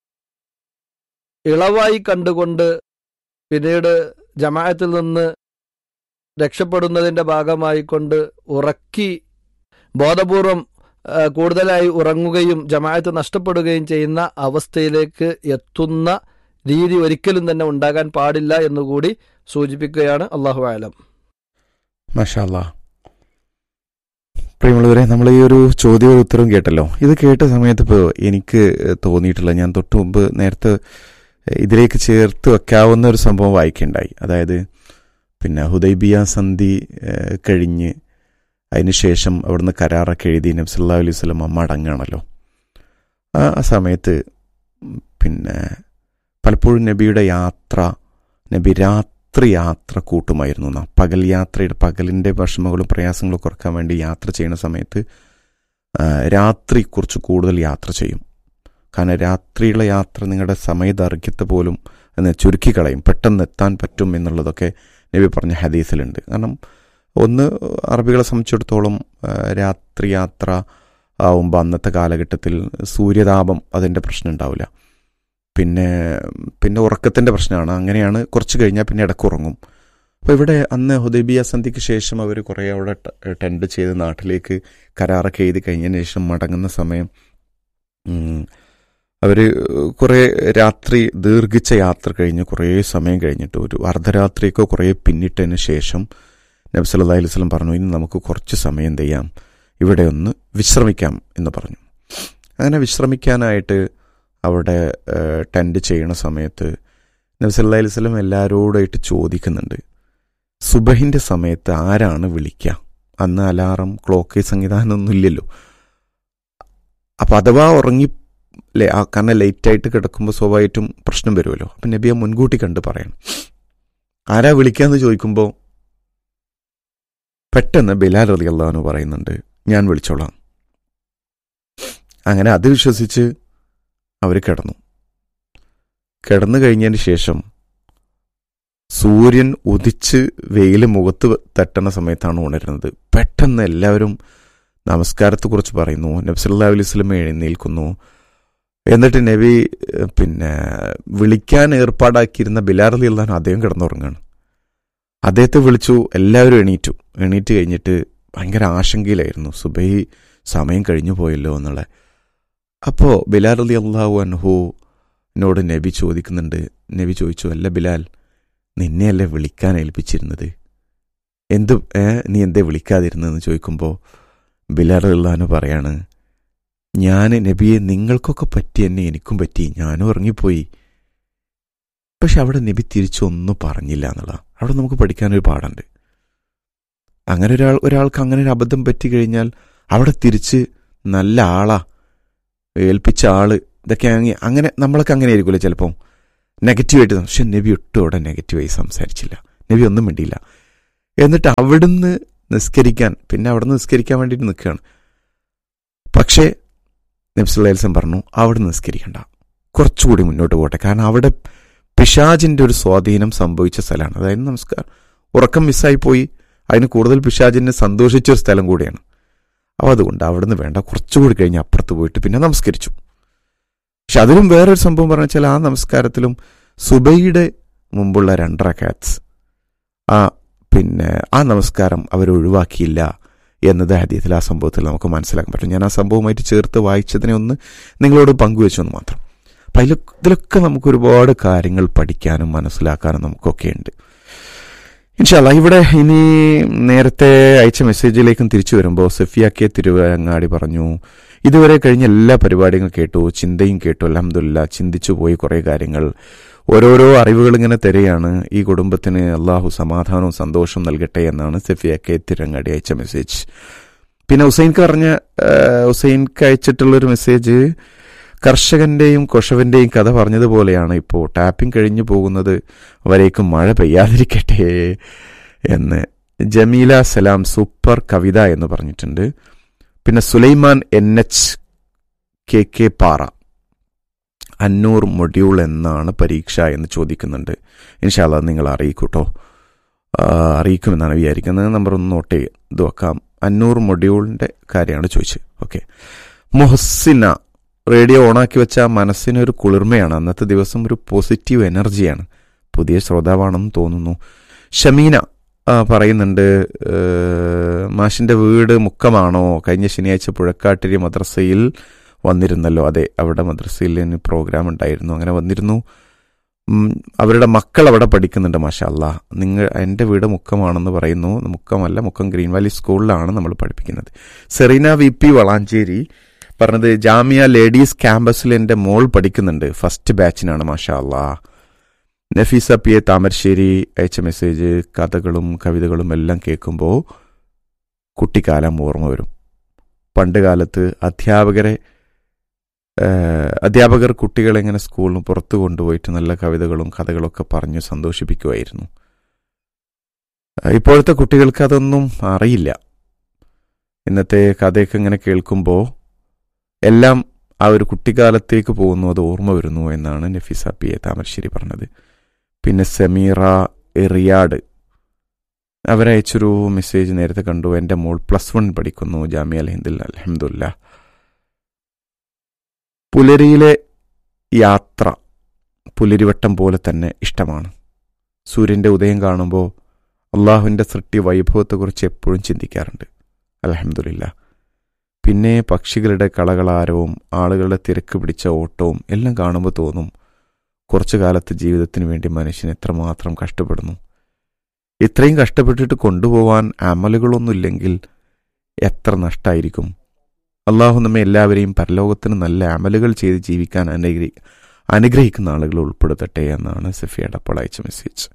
ഇളവായി കണ്ടുകൊണ്ട് പിന്നീട് ജമാഅത്തിൽ നിന്ന് രക്ഷപ്പെടുന്നതിന്റെ ഭാഗമായിക്കൊണ്ട് ഉറക്കി ബോധപൂർവം കൂടുതലായി ഉറങ്ങുകയും ജമാഅത്ത് നഷ്ടപ്പെടുകയും ചെയ്യുന്ന അവസ്ഥയിലേക്ക് എത്തുന്ന രീതി ഒരിക്കലും തന്നെ ഉണ്ടാകാൻ പാടില്ല എന്നുകൂടി സൂചിപ്പിക്കുകയാണ് അള്ളാഹു ആലം മഷാല്ല പ്രിയമുള്ളവരെ നമ്മൾ ഈ ഒരു ചോദ്യവും ഉത്തരവും കേട്ടല്ലോ ഇത് കേട്ട സമയത്ത് ഇപ്പോൾ എനിക്ക് തോന്നിയിട്ടില്ല ഞാൻ തൊട്ട് മുമ്പ് നേരത്തെ ഇതിലേക്ക് ചേർത്ത് വെക്കാവുന്ന ഒരു സംഭവം വായിക്കുകയുണ്ടായി അതായത് പിന്നെ ഹുദൈബിയ സന്ധി ഏഹ്, കഴിഞ്ഞ് അതിനുശേഷം അവിടുന്ന് കരാറൊക്കെ എഴുതി നബി സല്ലല്ലാഹു അലൈഹി വസല്ലം മടങ്ങാണല്ലോ ആ ആ സമയത്ത് പിന്നെ പലപ്പോഴും നബിയുടെ യാത്ര നബി രാത്രി യാത്ര കൂട്ടുമായിരുന്നു എന്നാ പകൽ യാത്രയുടെ പകലിൻ്റെ വിഷമങ്ങളും പ്രയാസങ്ങളും കുറക്കാൻ വേണ്ടി യാത്ര ചെയ്യുന്ന സമയത്ത് ആ, രാത്രി കുറച്ച് കൂടുതൽ യാത്ര ചെയ്യും കാരണം രാത്രിയുള്ള യാത്ര നിങ്ങളുടെ സമയദൈർഘ്യത്തെ പോലും എന്ന് ചുരുക്കി കളയും പെട്ടെന്ന് എത്താൻ പറ്റും എന്നുള്ളതൊക്കെ നബി പറഞ്ഞ ഹദീസിലുണ്ട് കാരണം ഒന്ന് അറബികളെ സംബന്ധിച്ചിടത്തോളം ആ, രാത്രി യാത്ര ആവുമ്പോൾ അന്നത്തെ കാലഘട്ടത്തിൽ സൂര്യതാപം അതിൻ്റെ പ്രശ്നം ഉണ്ടാവില്ല പിന്നെ പിന്നെ ഉറക്കത്തിൻ്റെ പ്രശ്നമാണ് അങ്ങനെയാണ് കുറച്ച് കഴിഞ്ഞാൽ പിന്നെ ഇടയ്ക്ക് ഉറങ്ങും അപ്പോൾ ഇവിടെ അന്ന് ഹുദൈബിയ സന്ധിക്ക് ശേഷം അവർ കുറേ അവിടെ ടെ- ടെൻഡ് ചെയ്ത് നാട്ടിലേക്ക് കരാറൊക്കെ എഴുതി കഴിഞ്ഞതിന് ശേഷം മടങ്ങുന്ന സമയം അവർ കുറേ രാത്രി ദീർഘിച്ച യാത്ര കഴിഞ്ഞ് കുറേ സമയം കഴിഞ്ഞിട്ട് ഒരു അർദ്ധരാത്രിയൊക്കെ കുറേ പിന്നിട്ടതിന് ശേഷം നബി സല്ലല്ലാഹു അലൈഹി വസല്ലം പറഞ്ഞു ഇനി നമുക്ക് കുറച്ച് സമയം എന്ത് ചെയ്യാം ഇവിടെ ഒന്ന് വിശ്രമിക്കാം എന്ന് പറഞ്ഞു അങ്ങനെ വിശ്രമിക്കാനായിട്ട് അവിടെ ടെൻഡ് ചെയ്യണ സമയത്ത് നബി സല്ലല്ലാഹു അലൈഹി വസല്ലം എല്ലാവരോടായിട്ട് ചോദിക്കുന്നുണ്ട് സുബഹിൻ്റെ സമയത്ത് ആരാണ് വിളിക്കുക അന്ന് അലാറം ക്ലോക്ക് സംവിധാനമൊന്നും ഇല്ലല്ലോ അപ്പം അഥവാ ഉറങ്ങി അല്ലേ ആ കാരണം ലേറ്റായിട്ട് കിടക്കുമ്പോൾ സ്വാഭാവികമായിട്ടും പ്രശ്നം വരുമല്ലോ അപ്പം നബിയെ മുൻകൂട്ടി കണ്ട് പറയണം ആരാ വിളിക്കാന്ന് ചോദിക്കുമ്പോൾ പെട്ടെന്ന് ബിലാൽ റതി അള്ളഹാനു പറയുന്നുണ്ട് ഞാൻ വിളിച്ചോളാം അങ്ങനെ അത് വിശ്വസിച്ച് അവർ കിടന്നു കിടന്നു കഴിഞ്ഞതിന് ശേഷം സൂര്യൻ ഉദിച്ച് വെയിൽ മുഖത്ത് തട്ടണ സമയത്താണ് ഉണരുന്നത് പെട്ടെന്ന് എല്ലാവരും നമസ്കാരത്തെക്കുറിച്ച് പറയുന്നു നബി സല്ലല്ലാഹു അലൈഹി വസല്ലം എഴുന്നേൽക്കുന്നു എന്നിട്ട് നബി ഏഹ്, പിന്നെ വിളിക്കാൻ ഏർപ്പാടാക്കിയിരുന്ന ബിലാർ അലി അള്ളഹാൻ അദ്ദേഹം കിടന്നുറങ്ങാണ് അദ്ദേഹത്തെ വിളിച്ചു എല്ലാവരും എണീറ്റു എണീറ്റ് കഴിഞ്ഞിട്ട് ഭയങ്കര ആശങ്കയിലായിരുന്നു സുബൈ സമയം കഴിഞ്ഞു പോയല്ലോ എന്നുള്ള അപ്പോൾ ബിലാൽ അലി അള്ളാഹു അൻഹുവിനോട് നബി ചോദിക്കുന്നുണ്ട് നബി ചോദിച്ചു അല്ല ബിലാൽ നിന്നെയല്ലേ വിളിക്കാൻ ഏൽപ്പിച്ചിരുന്നത് എന്ത് ഏ നീ എന്തേ വിളിക്കാതിരുന്നതെന്ന് ചോദിക്കുമ്പോൾ ബിലാൽ അള്ളഹാന് പറയാണ് ഞാൻ നബിയെ നിങ്ങൾക്കൊക്കെ പറ്റി എന്നെ എനിക്കും പറ്റി ഞാനും ഇറങ്ങിപ്പോയി പക്ഷെ അവിടെ നബി തിരിച്ചൊന്നും പറഞ്ഞില്ല എന്നുള്ള അവിടെ നമുക്ക് പഠിക്കാനൊരു പാടുണ്ട് അങ്ങനെ ഒരാൾ ഒരാൾക്ക് അങ്ങനെ ഒരു അബദ്ധം പറ്റി കഴിഞ്ഞാൽ അവിടെ തിരിച്ച് നല്ല ആളാ ഏൽപ്പിച്ച ആള് ഇതൊക്കെ അങ്ങ് അങ്ങനെ നമ്മളൊക്കെ അങ്ങനെ ആയിരിക്കുമല്ലോ ചിലപ്പം നെഗറ്റീവായിട്ട് പക്ഷെ നബി ഒട്ടും അവിടെ നെഗറ്റീവായി സംസാരിച്ചില്ല നബി ഒന്നും മിണ്ടിയില്ല എന്നിട്ട് അവിടുന്ന് നിസ്കരിക്കാൻ പിന്നെ അവിടുന്ന് നിസ്കരിക്കാൻ വേണ്ടിയിട്ട് നിൽക്കുകയാണ് പക്ഷേ നബ്സുല്ലാസം പറഞ്ഞു അവിടെ നിസ്കരിക്കണ്ട കുറച്ചുകൂടി മുന്നോട്ട് പോട്ടെ കാരണം അവിടെ പിശാജിന്റെ ഒരു സ്വാധീനം സംഭവിച്ച സ്ഥലമാണ് അതായത് നമസ്കാരം ഉറക്കം മിസ്സായി പോയി അതിന് കൂടുതൽ പിശാജിനെ സന്തോഷിച്ച ഒരു സ്ഥലം കൂടിയാണ് അപ്പോൾ അതുകൊണ്ട് അവിടുന്ന് വേണ്ട കുറച്ചുകൂടി കഴിഞ്ഞ് അപ്പുറത്ത് പോയിട്ട് പിന്നെ നമസ്കരിച്ചു പക്ഷെ അതിലും വേറൊരു സംഭവം പറഞ്ഞ വെച്ചാൽ ആ നമസ്കാരത്തിലും സുബൈയുടെ മുമ്പുള്ള രണ്ടര കാറ്റ്സ് ആ പിന്നെ ആ നമസ്കാരം അവർ ഒഴിവാക്കിയില്ല എന്നത് ഹദീത്തിൽ ആ സംഭവത്തിൽ നമുക്ക് മനസ്സിലാക്കാൻ പറ്റും ഞാൻ ആ സംഭവമായിട്ട് ചേർത്ത് വായിച്ചതിനെ ഒന്ന് നിങ്ങളോട് പങ്കുവെച്ചു എന്ന് മാത്രം അപ്പം അതിൽ ഇതിലൊക്കെ നമുക്ക് ഒരുപാട് കാര്യങ്ങൾ പഠിക്കാനും മനസ്സിലാക്കാനും നമുക്കൊക്കെ ഉണ്ട് ഇൻഷാല്ല ഇവിടെ ഇനി നേരത്തെ അയച്ച മെസ്സേജിലേക്കും തിരിച്ചു വരുമ്പോൾ സഫിയ കെ തിരുവങ്ങാടി പറഞ്ഞു ഇതുവരെ കഴിഞ്ഞ എല്ലാ പരിപാടികളും കേട്ടു ചിന്തയും കേട്ടു അലഹമില്ല ചിന്തിച്ചു പോയി കുറേ കാര്യങ്ങൾ ഓരോരോ അറിവുകൾ ഇങ്ങനെ തരികയാണ് ഈ കുടുംബത്തിന് അള്ളാഹു സമാധാനവും സന്തോഷവും നൽകട്ടെ എന്നാണ് സഫിയ കെ തിരങ്ങാടി അയച്ച മെസ്സേജ് പിന്നെ ഹുസൈൻക്ക് പറഞ്ഞ ഹുസൈൻക്ക് അയച്ചിട്ടുള്ളൊരു മെസ്സേജ് കർഷകന്റെയും കൊഷവന്റെയും കഥ പറഞ്ഞതുപോലെയാണ് ഇപ്പോൾ ടാപ്പിംഗ് കഴിഞ്ഞു പോകുന്നത് വരേക്കും മഴ പെയ്യാതിരിക്കട്ടെ എന്ന് ജമീല സലാം സൂപ്പർ കവിത എന്ന് പറഞ്ഞിട്ടുണ്ട് പിന്നെ Sulaiman N H K K Para Annoor module എന്നാണ് പരീക്ഷ എന്ന് ചോദിക്കുന്നുണ്ട് ഇൻഷാല്ല നിങ്ങൾ അറിയിക്കൂട്ടോ അറിയിക്കുമെന്നാണ് വിചാരിക്കുന്നത് നമ്പർ ഒന്ന് നോട്ട് ചെയ്യുക ഇത് വെക്കാം അന്നൂർ മൊഡ്യൂളിൻ്റെ കാര്യമാണ് ചോദിച്ചത് ഓക്കെ മുഹസിന റേഡിയോ ഓണാക്കി വെച്ച മനസ്സിനൊരു കുളിർമയാണ് അന്നത്തെ ദിവസം ഒരു പോസിറ്റീവ് എനർജിയാണ് പുതിയ ശ്രോതാവാണെന്ന് തോന്നുന്നു ഷമീന പറയുന്നുണ്ട് മാഷിന്റെ വീട് മുക്കമാണോ കഴിഞ്ഞ ശനിയാഴ്ച പുഴക്കാട്ടിരി മദ്രസയിൽ വന്നിരുന്നല്ലോ അതെ അവിടെ മദ്രസയിൽ പ്രോഗ്രാം ഉണ്ടായിരുന്നു അങ്ങനെ വന്നിരുന്നു ഉം, അവരുടെ മക്കൾ അവിടെ പഠിക്കുന്നുണ്ട് മാഷാ അല്ലാ നിങ്ങൾ എൻ്റെ വീട് മുക്കമാണെന്ന് പറയുന്നു മുക്കമല്ല മുക്കം ഗ്രീൻ വാലി സ്കൂളിലാണ് നമ്മൾ പഠിപ്പിക്കുന്നത് സെറീന വി പി വളാഞ്ചേരി പറഞ്ഞത് ജാമിയ ലേഡീസ് ക്യാമ്പസിൽ എൻ്റെ മോൾ പഠിക്കുന്നുണ്ട് ഫസ്റ്റ് ബാച്ചിനാണ് മാഷാ അല്ലാ നഫീസ പി എ താമരശ്ശേരി അയച്ച മെസ്സേജ് കഥകളും കവിതകളും എല്ലാം കേൾക്കുമ്പോൾ കുട്ടിക്കാലം ഓർമ്മ വരും പണ്ട് കാലത്ത് അധ്യാപകരെ ഏഹ്, അധ്യാപകർ കുട്ടികളെ ഇങ്ങനെ സ്കൂളിന് പുറത്തു കൊണ്ടുപോയിട്ട് നല്ല കവിതകളും കഥകളൊക്കെ പറഞ്ഞു സന്തോഷിപ്പിക്കുമായിരുന്നു ഏഹ്, ഇപ്പോഴത്തെ കുട്ടികൾക്ക് അതൊന്നും അറിയില്ല ഇന്നത്തെ കഥയൊക്കെ ഇങ്ങനെ കേൾക്കുമ്പോൾ എല്ലാം ആ ഒരു കുട്ടിക്കാലത്തേക്ക് പോകുന്നു അത് ഓർമ്മ വരുന്നു എന്നാണ് നഫീസ പി എ താമരശ്ശേരി പറഞ്ഞത് പിന്നെ സമീറ എറിയാട് അവരയച്ചൊരു മെസ്സേജ് നേരത്തെ കണ്ടു എൻ്റെ മോൾ പ്ലസ് വൺ പഠിക്കുന്നു ജാമ്യ അൽ ഹിന്ദിൽ അലഹമുല്ല പുലരിയിലെ യാത്ര പുലരിവട്ടം പോലെ തന്നെ ഇഷ്ടമാണ് സൂര്യൻ്റെ ഉദയം കാണുമ്പോൾ അള്ളാഹുവിൻ്റെ സൃഷ്ടി വൈഭവത്തെക്കുറിച്ച് എപ്പോഴും ചിന്തിക്കാറുണ്ട് അലഹമുല്ല പിന്നെ പക്ഷികളുടെ കളകളാരവും ആളുകളുടെ തിരക്ക് പിടിച്ച ഓട്ടവും എല്ലാം കാണുമ്പോൾ തോന്നും കുറച്ചു കാലത്ത് ജീവിതത്തിന് വേണ്ടി മനുഷ്യൻ എത്രമാത്രം കഷ്ടപ്പെടുന്നു ഇത്രയും കഷ്ടപ്പെട്ടിട്ട് കൊണ്ടുപോവാൻ അമലുകളൊന്നുമില്ലെങ്കിൽ എത്ര നഷ്ടമായിരിക്കും അള്ളാഹു നമ്മെ എല്ലാവരെയും പരലോകത്തിന് നല്ല അമലുകൾ ചെയ്ത് ജീവിക്കാൻ അനുഗ്രഹി അനുഗ്രഹിക്കുന്ന ആളുകൾ ഉൾപ്പെടുത്തട്ടെ എന്നാണ് സഫിയുടെ അപ്പോൾ അയച്ച message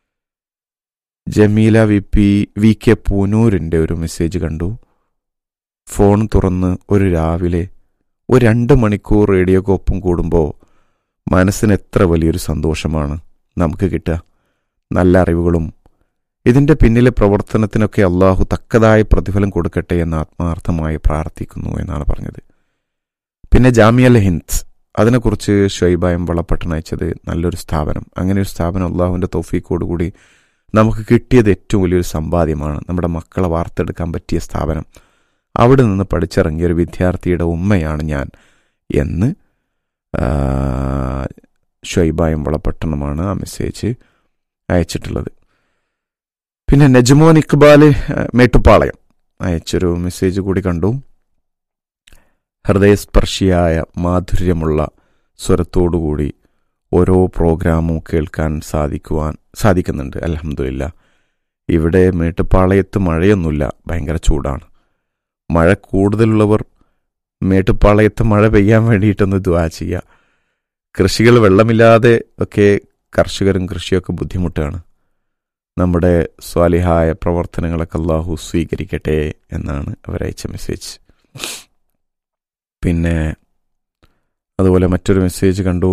Jameela V P V K പൂനൂരിൻ്റെ ഒരു മെസ്സേജ് കണ്ടു ഫോൺ തുറന്ന് ഒരു രാവിലെ ഒരു രണ്ട് മണിക്കൂർ റേഡിയോക്കൊപ്പം കൂടുമ്പോൾ മനസ്സിന് എത്ര വലിയൊരു സന്തോഷമാണ് നമുക്ക് കിട്ടുക നല്ല അറിവുകളും ഇതിൻ്റെ പിന്നിലെ പ്രവർത്തനത്തിനൊക്കെ അള്ളാഹു തക്കതായ പ്രതിഫലം കൊടുക്കട്ടെ എന്ന് ആത്മാർത്ഥമായി പ്രാർത്ഥിക്കുന്നു എന്നാണ് പറഞ്ഞത് പിന്നെ ജാമിയൽ ഹിന്ദ് അതിനെക്കുറിച്ച് ഷൊയ്ബായം വളപ്പട്ടൺ അയച്ചത് നല്ലൊരു സ്ഥാപനം അങ്ങനെ ഒരു സ്ഥാപനം അള്ളാഹുവിൻ്റെ തൗഫീക്കോടുകൂടി നമുക്ക് കിട്ടിയത് ഏറ്റവും വലിയൊരു സമ്പാദ്യമാണ് നമ്മുടെ മക്കളെ വാർത്തെടുക്കാൻ പറ്റിയ സ്ഥാപനം അവിടെ നിന്ന് പഠിച്ചിറങ്ങിയ ഒരു വിദ്യാർത്ഥിയുടെ ഉമ്മയാണ് ഞാൻ എന്ന് ആ, ഷൊയ്ബായം വളപ്പട്ടണമാണ് ആ മെസ്സേജ് അയച്ചിട്ടുള്ളത് പിന്നെ നജ്മോൻ ഇക്ബാൽ ആ, മേട്ടുപ്പാളയം അയച്ചൊരു മെസ്സേജ് കൂടി കണ്ടു ഹൃദയസ്പർശിയായ മാധുര്യമുള്ള സ്വരത്തോടുകൂടി ഓരോ പ്രോഗ്രാമും കേൾക്കാൻ സാധിക്കുവാൻ സാധിക്കുന്നുണ്ട് അലഹമില്ല ഇവിടെ മേട്ടുപ്പാളയത്ത് മഴയൊന്നുമില്ല ഭയങ്കര ചൂടാണ് മഴ കൂടുതലുള്ളവർ മേട്ടുപ്പാളയത്ത് മഴ പെയ്യാൻ വേണ്ടിയിട്ടൊന്ന് ദ്വാ ചെയ്യുക കൃഷികൾ വെള്ളമില്ലാതെ ഒക്കെ കർഷകരും കൃഷിയൊക്കെ ബുദ്ധിമുട്ടാണ് നമ്മുടെ സ്വാലിഹായ പ്രവർത്തനങ്ങളൊക്കെ അള്ളാഹു സ്വീകരിക്കട്ടെ എന്നാണ് അവരയച്ച മെസ്സേജ് പിന്നെ അതുപോലെ മറ്റൊരു മെസ്സേജ് കണ്ടു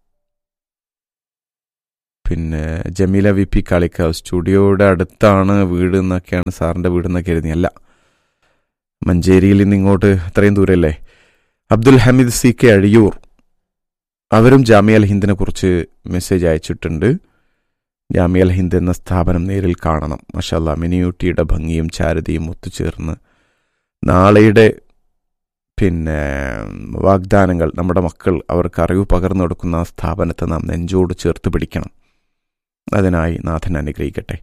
പിന്നെ ജമീല വി പി കാളിക്കാവ് സ്റ്റുഡിയോയുടെ അടുത്താണ് വീട് എന്നൊക്കെയാണ് സാറിൻ്റെ വീട് എന്നൊക്കെ എഴുതി അല്ല മഞ്ചേരിയിൽ നിന്ന് ഇങ്ങോട്ട് അത്രയും ദൂരല്ലേ അബ്ദുൽ ഹമീദ് സി കെ അഴിയൂർ അവരും ജാമിയ അൽ ഹിന്ദിനെ കുറിച്ച് മെസ്സേജ് അയച്ചിട്ടുണ്ട് ജാമിയ അൽ ഹിന്ദ് എന്ന സ്ഥാപനം നേരിൽ കാണണം മഷല്ല മിനിയൂട്ടിയുടെ ഭംഗിയും ചാരുതയും ഒത്തുചേർന്ന് നാളെയുടെ പിന്നെ വാഗ്ദാനങ്ങൾ നമ്മുടെ മക്കൾ അവർക്ക് അറിവ് പകർന്നു കൊടുക്കുന്ന ആ സ്ഥാപനത്തെ നാം നെഞ്ചോട് ചേർത്ത് പിടിക്കണം അതിനായി നാഥൻ അനുഗ്രഹിക്കട്ടെ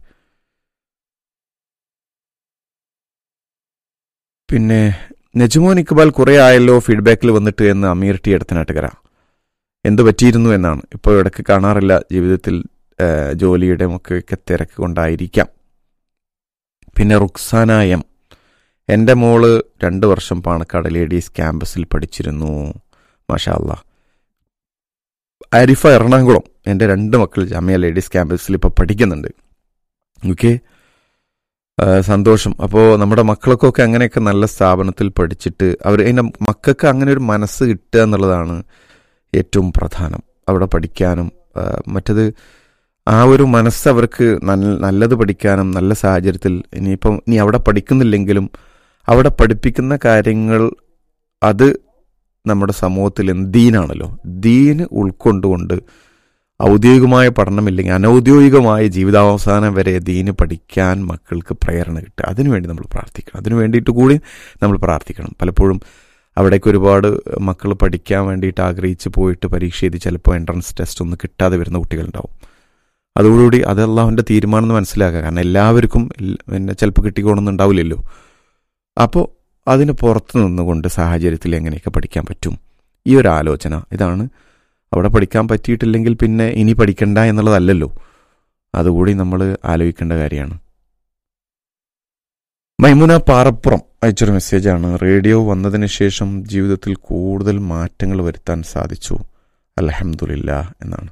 പിന്നെ നജുമോൻ ഇക്ബാൽ കുറേ ആയല്ലോ ഫീഡ്ബാക്കിൽ വന്നിട്ട് എന്ന് അമീർ ടി എടുത്തനാട്ടുകര എന്ത് പറ്റിയിരുന്നു എന്നാണ് ഇപ്പോൾ ഇടയ്ക്ക് കാണാറില്ല ജീവിതത്തിൽ ആ, ജോലിയുടെ ഒക്കെ തിരക്ക് കൊണ്ടായിരിക്കാം പിന്നെ റുക്സാന എം എൻ്റെ മോള് രണ്ട് വർഷം പാണക്കാട് ലേഡീസ് ക്യാമ്പസിൽ പഠിച്ചിരുന്നു മാഷാ അല്ലാ ആരിഫ എറണാകുളം എൻ്റെ രണ്ട് മക്കൾ ജാമ്യ ലേഡീസ് ക്യാമ്പസിൽ ഇപ്പോൾ പഠിക്കുന്നുണ്ട് ഓക്കെ സന്തോഷം അപ്പോൾ നമ്മുടെ മക്കൾക്കൊക്കെ അങ്ങനെയൊക്കെ നല്ല സ്ഥാപനത്തിൽ പഠിച്ചിട്ട് അവർ അതിൻ്റെ മക്കൾക്ക് അങ്ങനെ ഒരു മനസ്സ് കിട്ടുക എന്നുള്ളതാണ് ഏറ്റവും പ്രധാനം അവിടെ പഠിക്കാനും ആ, മറ്റത് ആ ഒരു മനസ്സ് അവർക്ക് നല്ല നല്ലത് പഠിക്കാനും നല്ല സാഹചര്യത്തിൽ ഇനിയിപ്പം ഇനി അവിടെ പഠിക്കുന്നില്ലെങ്കിലും അവിടെ പഠിപ്പിക്കുന്ന കാര്യങ്ങൾ അത് നമ്മുടെ സമൂഹത്തിൽ ദീനാണല്ലോ ദീന് ഉൾക്കൊണ്ടുകൊണ്ട് ഔദ്യോഗികമായ പഠനമില്ലെങ്കിൽ അനൗദ്യോഗികമായ ജീവിതാവസാനം വരെ ദീന് പഠിക്കാൻ മക്കൾക്ക് പ്രേരണ കിട്ടുക അതിനുവേണ്ടി നമ്മൾ പ്രാർത്ഥിക്കണം അതിനു വേണ്ടിയിട്ട് കൂടി നമ്മൾ പ്രാർത്ഥിക്കണം പലപ്പോഴും അവിടേക്ക് ഒരുപാട് മക്കൾ പഠിക്കാൻ വേണ്ടിയിട്ട് ആഗ്രഹിച്ച് പോയിട്ട് പരീക്ഷ എഴുതി ചിലപ്പോൾ എൻട്രൻസ് ടെസ്റ്റ് ഒന്നും കിട്ടാതെ വരുന്ന കുട്ടികളുണ്ടാവും അതോടുകൂടി അത് അള്ളാഹുവിൻ്റെ തീരുമാനം എന്ന് മനസ്സിലാക്കുക കാരണം എല്ലാവർക്കും ഇല്ല- പിന്നെ ചിലപ്പോൾ കിട്ടിക്കോണമെന്നുണ്ടാവില്ലല്ലോ അപ്പോൾ അതിന് പുറത്ത് നിന്നുകൊണ്ട് സാഹചര്യത്തിൽ എങ്ങനെയൊക്കെ പഠിക്കാൻ പറ്റും ഈ ഒരു ആലോചന ഇതാണ് അവിടെ പഠിക്കാൻ പറ്റിയിട്ടില്ലെങ്കിൽ പിന്നെ ഇനി പഠിക്കണ്ട എന്നുള്ളതല്ലല്ലോ അതുകൂടി നമ്മൾ ആലോചിക്കേണ്ട കാര്യമാണ് മൈമുന പാറപ്പുറം അയച്ചൊരു മെസ്സേജാണ് റേഡിയോ വന്നതിന് ശേഷം ജീവിതത്തിൽ കൂടുതൽ മാറ്റങ്ങൾ വരുത്താൻ സാധിച്ചു അലഹമുല്ല എന്നാണ്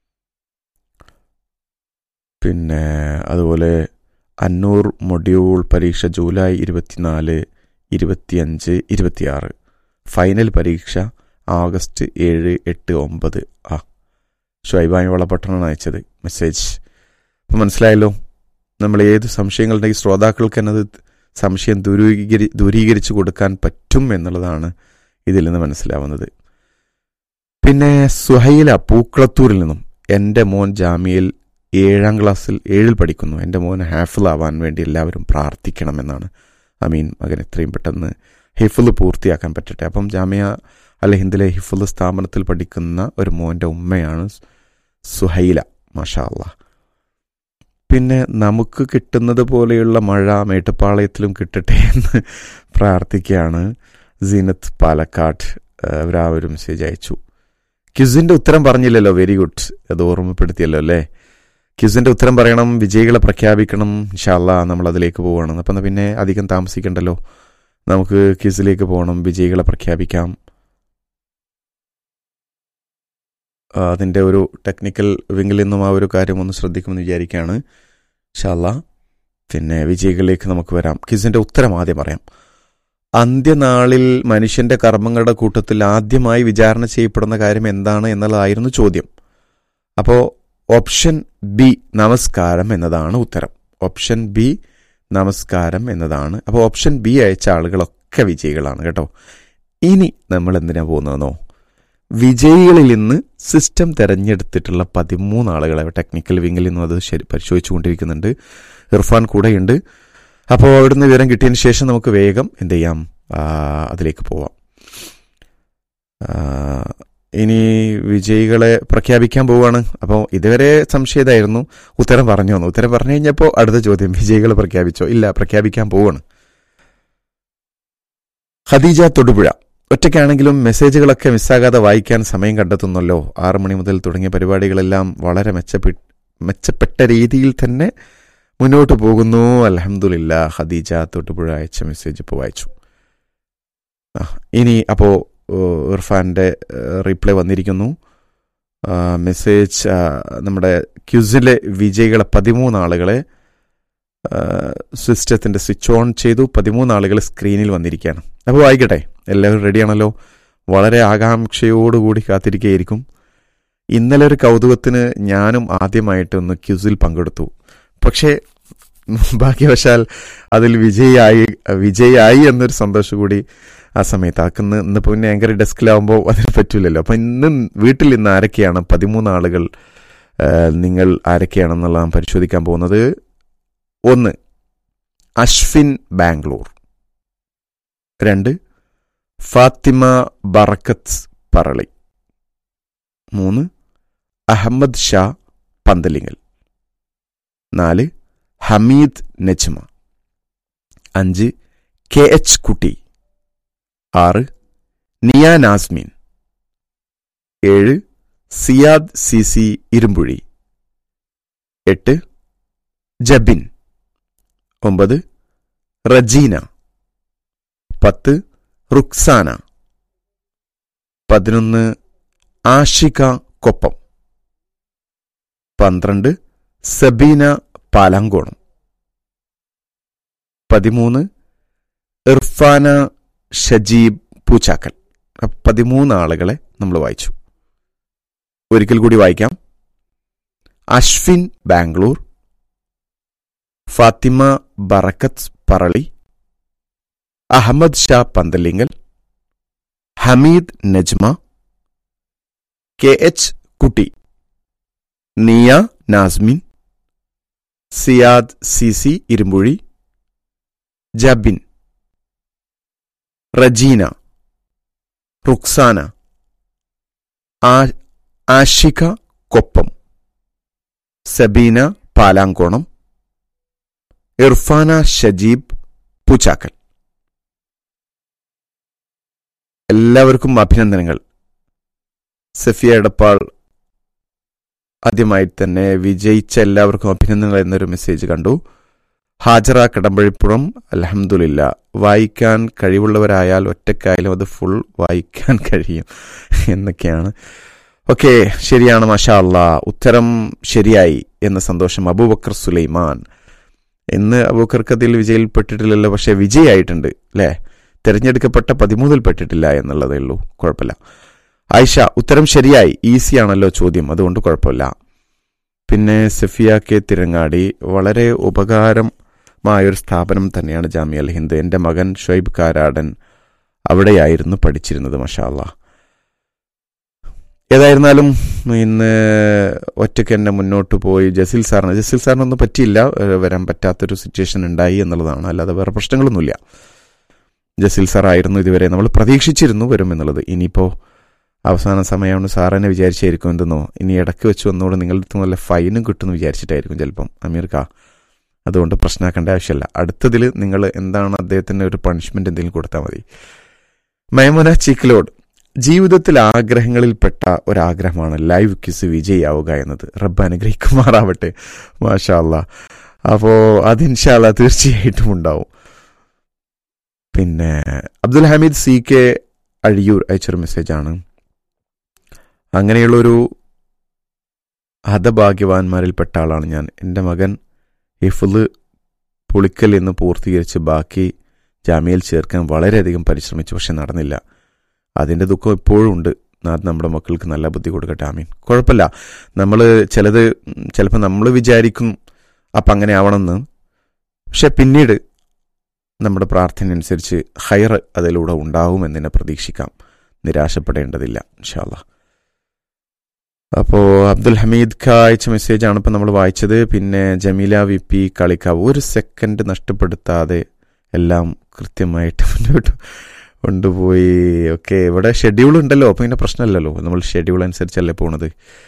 പിന്നെ അതുപോലെ അന്നൂർ മൊഡ്യൂൾ പരീക്ഷ ജൂലൈ ഇരുപത്തിനാല് ഇരുപത്തിയഞ്ച് ഇരുപത്തിയാറ് ഫൈനൽ പരീക്ഷ ആഗസ്റ്റ് ഏഴ് എട്ട് ഒമ്പത് ആ ഷുഐബായി വളപട്ടണമാണ് അയച്ചത് മെസ്സേജ് അപ്പം മനസ്സിലായല്ലോ നമ്മൾ ഏത് സംശയങ്ങളുണ്ടെങ്കിൽ ശ്രോതാക്കൾക്ക് എന്നത് സംശയം ദൂരീകരി ദൂരീകരിച്ചു കൊടുക്കാൻ പറ്റും എന്നുള്ളതാണ് ഇതിൽ നിന്ന് മനസ്സിലാവുന്നത് പിന്നെ സുഹൈല പൂക്കളത്തൂരിൽ നിന്നും എൻ്റെ മോൻ ജാമ്യയിൽ ഏഴാം ക്ലാസ്സിൽ ഏഴിൽ പഠിക്കുന്നു എൻ്റെ മോൻ ഹാഫിളാവാൻ വേണ്ടി എല്ലാവരും പ്രാർത്ഥിക്കണമെന്നാണ് അമീൻ മകൻ എത്രയും പെട്ടെന്ന് ഹിഫുൽ പൂർത്തിയാക്കാൻ പറ്റട്ടെ അപ്പം ജാമ്യ അൽ ഹിന്ദിലെ ഹിഫുൽ സ്ഥാപനത്തിൽ പഠിക്കുന്ന ഒരു മോൻ്റെ ഉമ്മയാണ് സുഹൈല മാഷാ അള്ളാഹ് പിന്നെ നമുക്ക് കിട്ടുന്നത് പോലെയുള്ള മഴ മേട്ടുപ്പാളയത്തിലും കിട്ടട്ടെ എന്ന് പ്രാർത്ഥിക്കുകയാണ് സീനത്ത് പാലക്കാട് അവരാ ഒരു മെസ്സേജ് അയച്ചു ക്യുസിന്റെ ഉത്തരം പറഞ്ഞില്ലല്ലോ വെരി ഗുഡ് അത് ഓർമ്മപ്പെടുത്തിയല്ലോ അല്ലേ ക്യുസിന്റെ ഉത്തരം പറയണം വിജയികളെ പ്രഖ്യാപിക്കണം ഇൻഷാല്ല നമ്മൾ അതിലേക്ക് പോവുകയാണ് അപ്പം പിന്നെ അധികം താമസിക്കണ്ടല്ലോ നമുക്ക് ക്യുസിലേക്ക് പോകണം വിജയികളെ പ്രഖ്യാപിക്കാം അതിൻ്റെ ഒരു ടെക്നിക്കൽ വിങ്ങിൽ നിന്നും ആ ഒരു കാര്യം ഒന്ന് ശ്രദ്ധിക്കുമെന്ന് വിചാരിക്കുകയാണ് ഷാല്ല പിന്നെ വിജയികളിലേക്ക് നമുക്ക് വരാം കിസിൻ്റെ ഉത്തരം ആദ്യം പറയാം അന്ത്യനാളിൽ മനുഷ്യന്റെ കർമ്മങ്ങളുടെ കൂട്ടത്തിൽ ആദ്യമായി വിചാരണ ചെയ്യപ്പെടുന്ന കാര്യം എന്താണ് എന്നുള്ളതായിരുന്നു ചോദ്യം അപ്പോൾ ഓപ്ഷൻ ബി നമസ്കാരം എന്നതാണ് ഉത്തരം ഓപ്ഷൻ ബി നമസ്കാരം എന്നതാണ് അപ്പോൾ ഓപ്ഷൻ ബി അയച്ച ആളുകളൊക്കെ വിജയികളാണ് കേട്ടോ ഇനി നമ്മൾ എന്തിനാ പോകുന്നതെന്നോ വിജയികളിൽ നിന്ന് സിസ്റ്റം തിരഞ്ഞെടുത്തിട്ടുള്ള പതിമൂന്ന് ആളുകളെ ടെക്നിക്കൽ വിങ്ങിൽ നിന്നും അത് ശരി പരിശോധിച്ചുകൊണ്ടിരിക്കുന്നുണ്ട് ഇർഫാൻ കൂടെയുണ്ട് അപ്പോൾ അവിടുന്ന് വിവരം കിട്ടിയതിന് ശേഷം നമുക്ക് വേഗം എന്ത് ചെയ്യാം അതിലേക്ക് പോവാം ഇനി വിജയികളെ പ്രഖ്യാപിക്കാൻ പോവുകയാണ് അപ്പോൾ ഇതുവരെ സംശയതായിരുന്നു ഉത്തരം പറഞ്ഞു വന്നു ഉത്തരം പറഞ്ഞു കഴിഞ്ഞപ്പോൾ അടുത്ത ചോദ്യം വിജയികളെ പ്രഖ്യാപിച്ചോ ഇല്ല പ്രഖ്യാപിക്കാൻ പോവാണ് ഖദീജ തൊടുപുഴ ഒറ്റയ്ക്കാണെങ്കിലും മെസ്സേജുകളൊക്കെ മിസ്സാകാതെ വായിക്കാൻ സമയം കണ്ടെത്തുന്നല്ലോ ആറു മണി മുതൽ തുടങ്ങിയ പരിപാടികളെല്ലാം വളരെ മെച്ചപ്പെ മെച്ചപ്പെട്ട രീതിയിൽ തന്നെ മുന്നോട്ട് പോകുന്നു അലഹമുല്ല ഖദീജ തൊട്ടുപുഴ അയച്ച മെസ്സേജ് ഇപ്പോൾ വായിച്ചു ഇനി അപ്പോൾ ഇർഫാൻ്റെ റീപ്ലൈ വന്നിരിക്കുന്നു മെസ്സേജ് നമ്മുടെ ക്യുസിലെ വിജയികളെ പതിമൂന്ന് ആളുകളെ സിസ്റ്റത്തിൻ്റെ സ്വിച്ച് ഓൺ ചെയ്തു പതിമൂന്ന് ആളുകൾ സ്ക്രീനിൽ വന്നിരിക്കുകയാണ് അപ്പോൾ വായിക്കട്ടെ എല്ലാവരും റെഡിയാണല്ലോ വളരെ ആകാംക്ഷയോടുകൂടി കാത്തിരിക്കുകയായിരിക്കും ഇന്നലെ ഒരു കൗതുകത്തിന് ഞാനും ആദ്യമായിട്ട് ഒന്ന് ക്യുസിൽ പങ്കെടുത്തു പക്ഷേ ഭാഗ്യവശാൽ അതിൽ വിജയായി വിജയായി എന്നൊരു സന്തോഷം കൂടി ആ സമയത്ത് ആക്കുന്ന ഇന്നിപ്പോൾ പിന്നെ ആങ്കർ ഡെസ്കിലാവുമ്പോൾ അതിന് പറ്റില്ലല്ലോ അപ്പം ഇന്ന് വീട്ടിൽ ഇന്ന് ആരൊക്കെയാണ് പതിമൂന്ന് ആളുകൾ നിങ്ങൾ ആരൊക്കെയാണെന്നുള്ളത് പരിശോധിക്കാൻ പോകുന്നത് ഒന്ന് അശ്വിൻ ബാംഗ്ലൂർ രണ്ട് ഫാത്തിമ ബറക്കത്ത് പറളി മൂന്ന് അഹമ്മദ് ഷാ പന്തലിങ്ങൽ നാല് ഹമീദ് നെജ്മ അഞ്ച് കെ എച്ച് കുട്ടി ആറ് നിയ നാസ്മിൻ ഏഴ് സിയാദ് സി സി ഇരുമ്പുഴി എട്ട് ജബിൻ ഒമ്പത് റജീന പത്ത് റുക്സാന പതിനൊന്ന് ആഷിക കൊപ്പം പന്ത്രണ്ട് സബീന പാലാങ്കോണം പതിമൂന്ന് ഇർഫാന ഷജീബ് പൂച്ചാക്കൽ പതിമൂന്ന് ആളുകളെ നമ്മൾ വായിച്ചു ഒരിക്കൽ കൂടി വായിക്കാം Ashwin Bangalore Fathima Barakath Parali Ahmed Shah Panthalingal Hameed Najma K H Kutty Niya Nasmin Siyad C C Irumbuzhi Jabin Rajeena Ruksana Ashika Koppam Sabeena Palankonam Irfana Shajeeb Poochakkal എല്ലാവർക്കും അഭിനന്ദനങ്ങൾ സഫിയ എടപ്പാൾ ആദ്യമായി തന്നെ വിജയിച്ച എല്ലാവർക്കും അഭിനന്ദനങ്ങൾ എന്നൊരു മെസ്സേജ് കണ്ടു ഹാജറ കടമ്പഴിപ്പുറം അലഹമുല്ല വായിക്കാൻ കഴിവുള്ളവരായാൽ ഒറ്റക്കായാലും അത് ഫുൾ വായിക്കാൻ കഴിയും എന്നൊക്കെയാണ് ഓക്കെ ശരിയാണ് മാഷാ അല്ലാ ഉത്തരം ശരിയായി എന്ന സന്തോഷം അബൂബക്കർ സുലൈമാൻ ഇന്ന് അബൂബക്കർക്ക് അതിൽ വിജയിൽപ്പെട്ടിട്ടില്ലല്ലോ പക്ഷെ വിജയായിട്ടുണ്ട് അല്ലേ തിരഞ്ഞെടുക്കപ്പെട്ട പതിമൂന്നിൽ പെട്ടിട്ടില്ല എന്നുള്ളതേ ഉള്ളൂ കുഴപ്പമില്ല ആയിഷ ഉത്തരം ശരിയായി ഈസി ആണല്ലോ ചോദ്യം അതുകൊണ്ട് കുഴപ്പമില്ല പിന്നെ സഫിയ കെ തിരങ്ങാടി വളരെ ഉപകാരമായൊരു സ്ഥാപനം തന്നെയാണ് ജാമ്യ അൽ ഹിന്ദ് എൻ്റെ മകൻ ഷൊയ്ബ് കാരാടൻ അവിടെയായിരുന്നു പഠിച്ചിരുന്നത് മഷാല്ല ഏതായിരുന്നാലും ഇന്ന് ഒറ്റയ്ക്ക് എന്നെ മുന്നോട്ട് പോയി ജസീൽ സാറിന് ജസീൽ സാറിനൊന്നും പറ്റിയില്ല ഏഹ് വരാൻ പറ്റാത്തൊരു സിറ്റുവേഷൻ ഉണ്ടായി എന്നുള്ളതാണ് അല്ലാതെ വേറെ പ്രശ്നങ്ങളൊന്നുമില്ല ജസീൽ സാർ ആയിരുന്നു ഇതുവരെ നമ്മൾ പ്രതീക്ഷിച്ചിരുന്നു വരും എന്നുള്ളത് ഇനിയിപ്പോൾ അവസാന സമയമാണ് സാറിനെ വിചാരിച്ചായിരിക്കും എന്തെന്നോ ഇനി ഇടയ്ക്ക് വെച്ച് വന്നോട് നിങ്ങളുടെ അടുത്ത് നല്ല ഫൈനും കിട്ടുമെന്ന് വിചാരിച്ചിട്ടായിരിക്കും ചിലപ്പം അമീർക്ക അതുകൊണ്ട് പ്രശ്നമാക്കേണ്ട ആവശ്യമില്ല അടുത്തതിൽ നിങ്ങൾ എന്താണ് അദ്ദേഹത്തിന് ഒരു പണിഷ്മെന്റ് എന്തെങ്കിലും കൊടുത്താൽ മതി മൈമുന ചീക്കിലോട് ജീവിതത്തിൽ ആഗ്രഹങ്ങളിൽപ്പെട്ട ഒരാഗ്രഹമാണ് ലൈവ് ക്വിസ് വിജയാവുക എന്നത് റബ്ബ് അനുഗ്രഹിക്കുമാറാവട്ടെ മാഷാ അല്ലാ അപ്പോൾ അത് ഇൻഷാല്ല തീർച്ചയായിട്ടും ഉണ്ടാവും പിന്നെ അബ്ദുൽ ഹമീദ് സി കെ അഴിയൂർ അയച്ചൊരു മെസ്സേജാണ് അങ്ങനെയുള്ളൊരു ഹതഭാഗ്യവാന്മാരിൽപ്പെട്ട ആളാണ് ഞാൻ എൻ്റെ മകൻ ഹിഫുല് പുളിക്കൽ എന്ന് പൂർത്തീകരിച്ച് ബാക്കി ജാമ്യയിൽ ചേർക്കാൻ വളരെയധികം പരിശ്രമിച്ചു പക്ഷെ നടന്നില്ല അതിൻ്റെ ദുഃഖം ഇപ്പോഴും ഉണ്ട് നാഥ് നമ്മുടെ മക്കൾക്ക് നല്ല ബുദ്ധി കൊടുക്കട്ടെ ആമീൻ കുഴപ്പമില്ല നമ്മൾ ചിലത് ചിലപ്പോൾ നമ്മൾ വിചാരിക്കും അപ്പം അങ്ങനെ ആവണമെന്ന് പക്ഷെ പിന്നീട് നമ്മുടെ പ്രാർത്ഥന അനുസരിച്ച് ഹയർ അതിലൂടെ ഉണ്ടാവുമെന്ന് പ്രതീക്ഷിക്കാം നിരാശപ്പെടേണ്ടതില്ല ഇൻഷാല്ല അപ്പോൾ അബ്ദുൽ ഹമീദ് ഖാ അയച്ച മെസ്സേജാണ് ഇപ്പം നമ്മൾ വായിച്ചത് പിന്നെ ജമീല വി പി കളിക്കാവ് ഒരു സെക്കൻഡ് നഷ്ടപ്പെടുത്താതെ എല്ലാം കൃത്യമായിട്ട് മുന്നോട്ട് കൊണ്ടുപോയി ഓക്കെ ഇവിടെ ഷെഡ്യൂൾ ഉണ്ടല്ലോ അപ്പം പിന്നെ പ്രശ്നമില്ലല്ലോ നമ്മൾ ഷെഡ്യൂൾ അനുസരിച്ചല്ലേ പോണത്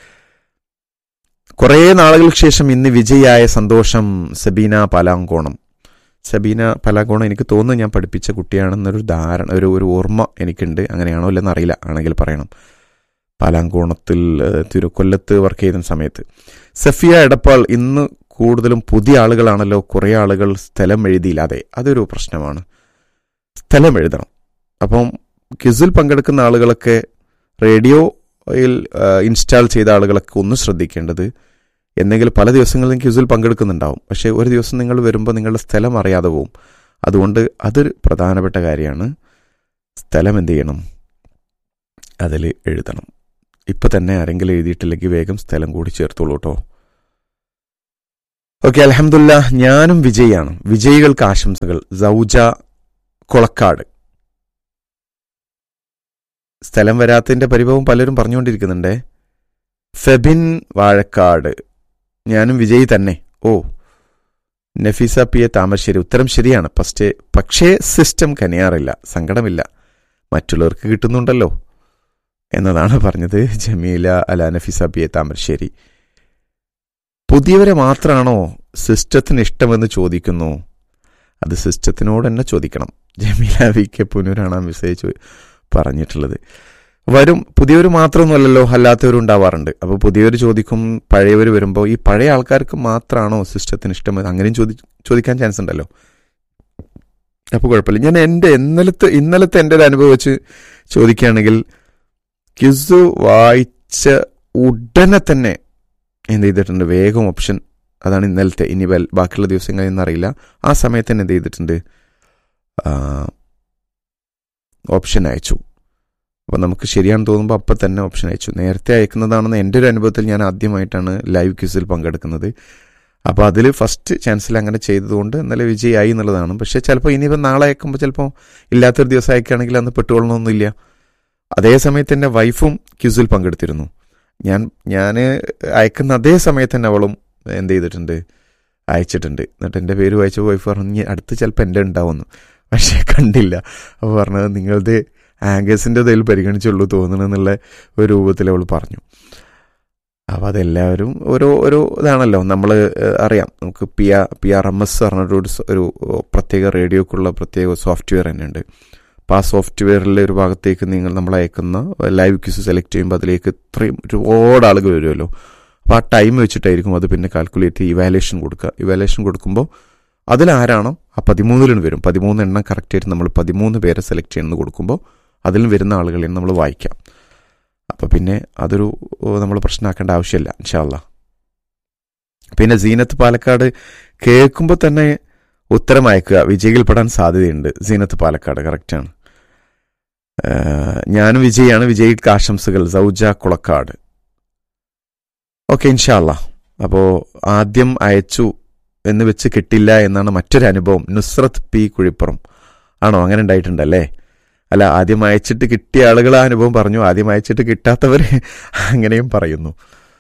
കുറേ നാളുകൾക്ക് ശേഷം ഇന്ന് വിജയായ സന്തോഷം സബീന പലാങ്കോണം സബീന പലാങ്കോണം എനിക്ക് തോന്നുന്നു ഞാൻ പഠിപ്പിച്ച കുട്ടിയാണെന്നൊരു ധാരണ ഒരു ഒരു ഓർമ്മ എനിക്കുണ്ട് അങ്ങനെയാണോ ഇല്ലെന്ന് അറിയില്ല ആണെങ്കിൽ പറയണം പാലാങ്കോണത്തിൽ ഏഹ്, തിരു കൊല്ലത്ത് വർക്ക് ചെയ്യുന്ന സമയത്ത് സഫിയ എടപ്പാൾ ഇന്ന് കൂടുതലും പുതിയ ആളുകളാണല്ലോ കുറേ ആളുകൾ സ്ഥലം എഴുതിയില്ല അതെ അതൊരു പ്രശ്നമാണ് സ്ഥലം എഴുതണം അപ്പം ക്വിസിൽ പങ്കെടുക്കുന്ന ആളുകളൊക്കെ റേഡിയോയിൽ ഇൻസ്റ്റാൾ ചെയ്ത ആളുകളൊക്കെ ഒന്ന് ശ്രദ്ധിക്കേണ്ടത് എന്തെങ്കിലും പല ദിവസങ്ങളിലും ക്വിസിൽ പങ്കെടുക്കുന്നുണ്ടാവും പക്ഷേ ഒരു ദിവസം നിങ്ങൾ വരുമ്പോൾ നിങ്ങളുടെ സ്ഥലം അറിയാതെ പോവും അതുകൊണ്ട് അതൊരു പ്രധാനപ്പെട്ട കാര്യമാണ് സ്ഥലം എന്ത് ചെയ്യണം അതിൽ എഴുതണം ഇപ്പം തന്നെ ആരെങ്കിലും എഴുതിയിട്ടില്ലെങ്കിൽ വേഗം സ്ഥലം കൂടി ചേർത്തോളൂ കേട്ടോ ഓക്കെ അലഹമില്ല ഞാനും വിജയിയാണ് വിജയികൾക്ക് ആശംസകൾ സൗജ കൊളക്കാട് സ്ഥലം വരാത്തതിന്റെ പരിഭവം പലരും പറഞ്ഞുകൊണ്ടിരിക്കുന്നുണ്ടേ ഫെബിൻ വാഴക്കാട് ഞാനും വിജയി തന്നെ ഓ നഫീസ പി എ താമരശ്ശേരി ഉത്തരം ശരിയാണ് പക്ഷേ പക്ഷേ സിസ്റ്റം കനിയാറില്ല സങ്കടമില്ല മറ്റുള്ളവർക്ക് കിട്ടുന്നുണ്ടല്ലോ എന്നതാണ് പറഞ്ഞത് ജമീല അല നഫീസ പി എ താമരശ്ശേരി പുതിയവരെ മാത്രമാണോ സിസ്റ്റത്തിന് ഇഷ്ടമെന്ന് ചോദിക്കുന്നു അത് സിസ്റ്റത്തിനോട് തന്നെ ചോദിക്കണം ജമീല വി കെ പുനൂരാണ് ആ മെസ്സേജ് പറഞ്ഞിട്ടുള്ളത് വരും പുതിയവർ മാത്രമൊന്നുമല്ലല്ലോ അല്ലാത്തവരും ഉണ്ടാവാറുണ്ട് അപ്പോൾ പുതിയവർ ചോദിക്കും പഴയവർ വരുമ്പോൾ ഈ പഴയ ആൾക്കാർക്ക് മാത്രമാണോ സിസ്റ്റത്തിന് ഇഷ്ടം അങ്ങനെയും ചോദി ചോദിക്കാൻ ചാൻസ് ഉണ്ടല്ലോ അപ്പോൾ കുഴപ്പമില്ല ഞാൻ എൻ്റെ ഇന്നലത്തെ ഇന്നലത്തെ എൻ്റെ ഒരു അനുഭവം വെച്ച് ചോദിക്കുകയാണെങ്കിൽ ക്വിസ് വായിച്ച ഉടനെ തന്നെ എന്ത് ചെയ്തിട്ടുണ്ട് വേഗം ഓപ്ഷൻ അതാണ് ഇന്നലത്തെ ഇനി വൽ ബാക്കിയുള്ള ദിവസങ്ങളിൽ എന്നറിയില്ല ആ സമയത്ത് തന്നെ എന്ത് ചെയ്തിട്ടുണ്ട് ഓപ്ഷൻ അയച്ചു അപ്പോൾ നമുക്ക് ശരിയാണെന്ന് തോന്നുമ്പോൾ അപ്പം തന്നെ ഓപ്ഷൻ അയച്ചു നേരത്തെ അയക്കുന്നതാണെന്ന് എൻ്റെ ഒരു അനുഭവത്തിൽ ഞാൻ ആദ്യമായിട്ടാണ് ലൈവ് ക്വിസിൽ പങ്കെടുക്കുന്നത് അപ്പോൾ അതിൽ ഫസ്റ്റ് ചാൻസിൽ അങ്ങനെ ചെയ്തതുകൊണ്ട് ഇന്നലെ വിജയമായി എന്നുള്ളതാണ് പക്ഷേ ചിലപ്പോൾ ഇനിയിപ്പോൾ നാളെ അയക്കുമ്പോൾ ചിലപ്പോൾ ഇല്ലാത്തൊരു ദിവസം അയക്കുകയാണെങ്കിൽ അന്ന് പെട്ടുകൊള്ളണമെന്നില്ല അതേ സമയത്ത് എൻ്റെ വൈഫും ക്വിസിൽ പങ്കെടുത്തിരുന്നു ഞാൻ ഞാൻ അയക്കുന്ന അതേ സമയത്ത് തന്നെ അവളും എന്ത് ചെയ്തിട്ടുണ്ട് അയച്ചിട്ടുണ്ട് എന്നിട്ട് എൻ്റെ പേര് വായിച്ച വൈഫ് പറഞ്ഞു "ഇനി അടുത്ത് ചിലപ്പോൾ എൻ്റെ ഉണ്ടാവുമെന്ന് പക്ഷേ കണ്ടില്ല അപ്പോൾ പറഞ്ഞത് നിങ്ങളുടെ ആങ്കേഴ്സിൻ്റെ ഇതിൽ പരിഗണിച്ചുള്ളൂ തോന്നണമെന്നുള്ള ഒരു രൂപത്തിൽ അവൾ പറഞ്ഞു അപ്പോൾ അതെല്ലാവരും ഓരോ ഓരോ ഇതാണല്ലോ നമ്മൾ അറിയാം നമുക്ക് P R P R M S പറഞ്ഞിട്ട് ഒരു സ- ഒരു പ്രത്യേക റേഡിയോക്കുള്ള പ്രത്യേക സോഫ്റ്റ്വെയർ തന്നെ ഉണ്ട് അപ്പോൾ ആ സോഫ്റ്റ്വെയറിലെ ഒരു ഭാഗത്തേക്ക് നിങ്ങൾ നമ്മൾ അയക്കുന്ന ലൈവ് ക്യൂസ് സെലക്ട് ചെയ്യുമ്പോൾ അതിലേക്ക് ഇത്രയും ഒരുപാട് ആളുകൾ വരുമല്ലോ അപ്പോൾ ആ ടൈം വെച്ചിട്ടായിരിക്കും അത് പിന്നെ കാൽക്കുലേറ്റ് ഇവാലുവേഷൻ കൊടുക്കുക ഇവാലുവേഷൻ കൊടുക്കുമ്പോൾ അതിലാരാണോ ആ പതിമൂന്നിലും വരും പതിമൂന്ന് എണ്ണം കറക്റ്റായിട്ട് നമ്മൾ പതിമൂന്ന് പേരെ സെലക്ട് ചെയ്യുന്നത് കൊടുക്കുമ്പോൾ അതിലും വരുന്ന ആളുകളെ നമ്മൾ വായിക്കാം അപ്പോൾ പിന്നെ അതൊരു നമ്മൾ പ്രശ്നമാക്കേണ്ട ആവശ്യമില്ല ഇൻഷാല്ല പിന്നെ സീനത്ത് പാലക്കാട് കേൾക്കുമ്പോൾ തന്നെ ഉത്തരം അയക്കുക വിജയികൾപ്പെടാൻ സാധ്യതയുണ്ട് സീനത്ത് പാലക്കാട് കറക്റ്റാണ് ഞാനും വിജയാണ് വിജയിക്ക് ആശംസകൾ സൗജ കുളക്കാട് ഓക്കെ ഇൻഷാല്ല അപ്പോൾ ആദ്യം അയച്ചു എന്ന് വെച്ച് കിട്ടില്ല എന്നാണ് മറ്റൊരു അനുഭവം നുസ്രത്ത് പി കുഴിപ്പുറം ആണോ അങ്ങനെ ഉണ്ടായിട്ടുണ്ടല്ലേ അല്ല ആദ്യം അയച്ചിട്ട് കിട്ടിയ ആളുകൾ ആ അനുഭവം പറഞ്ഞു ആദ്യം അയച്ചിട്ട് കിട്ടാത്തവർ അങ്ങനെയും പറയുന്നു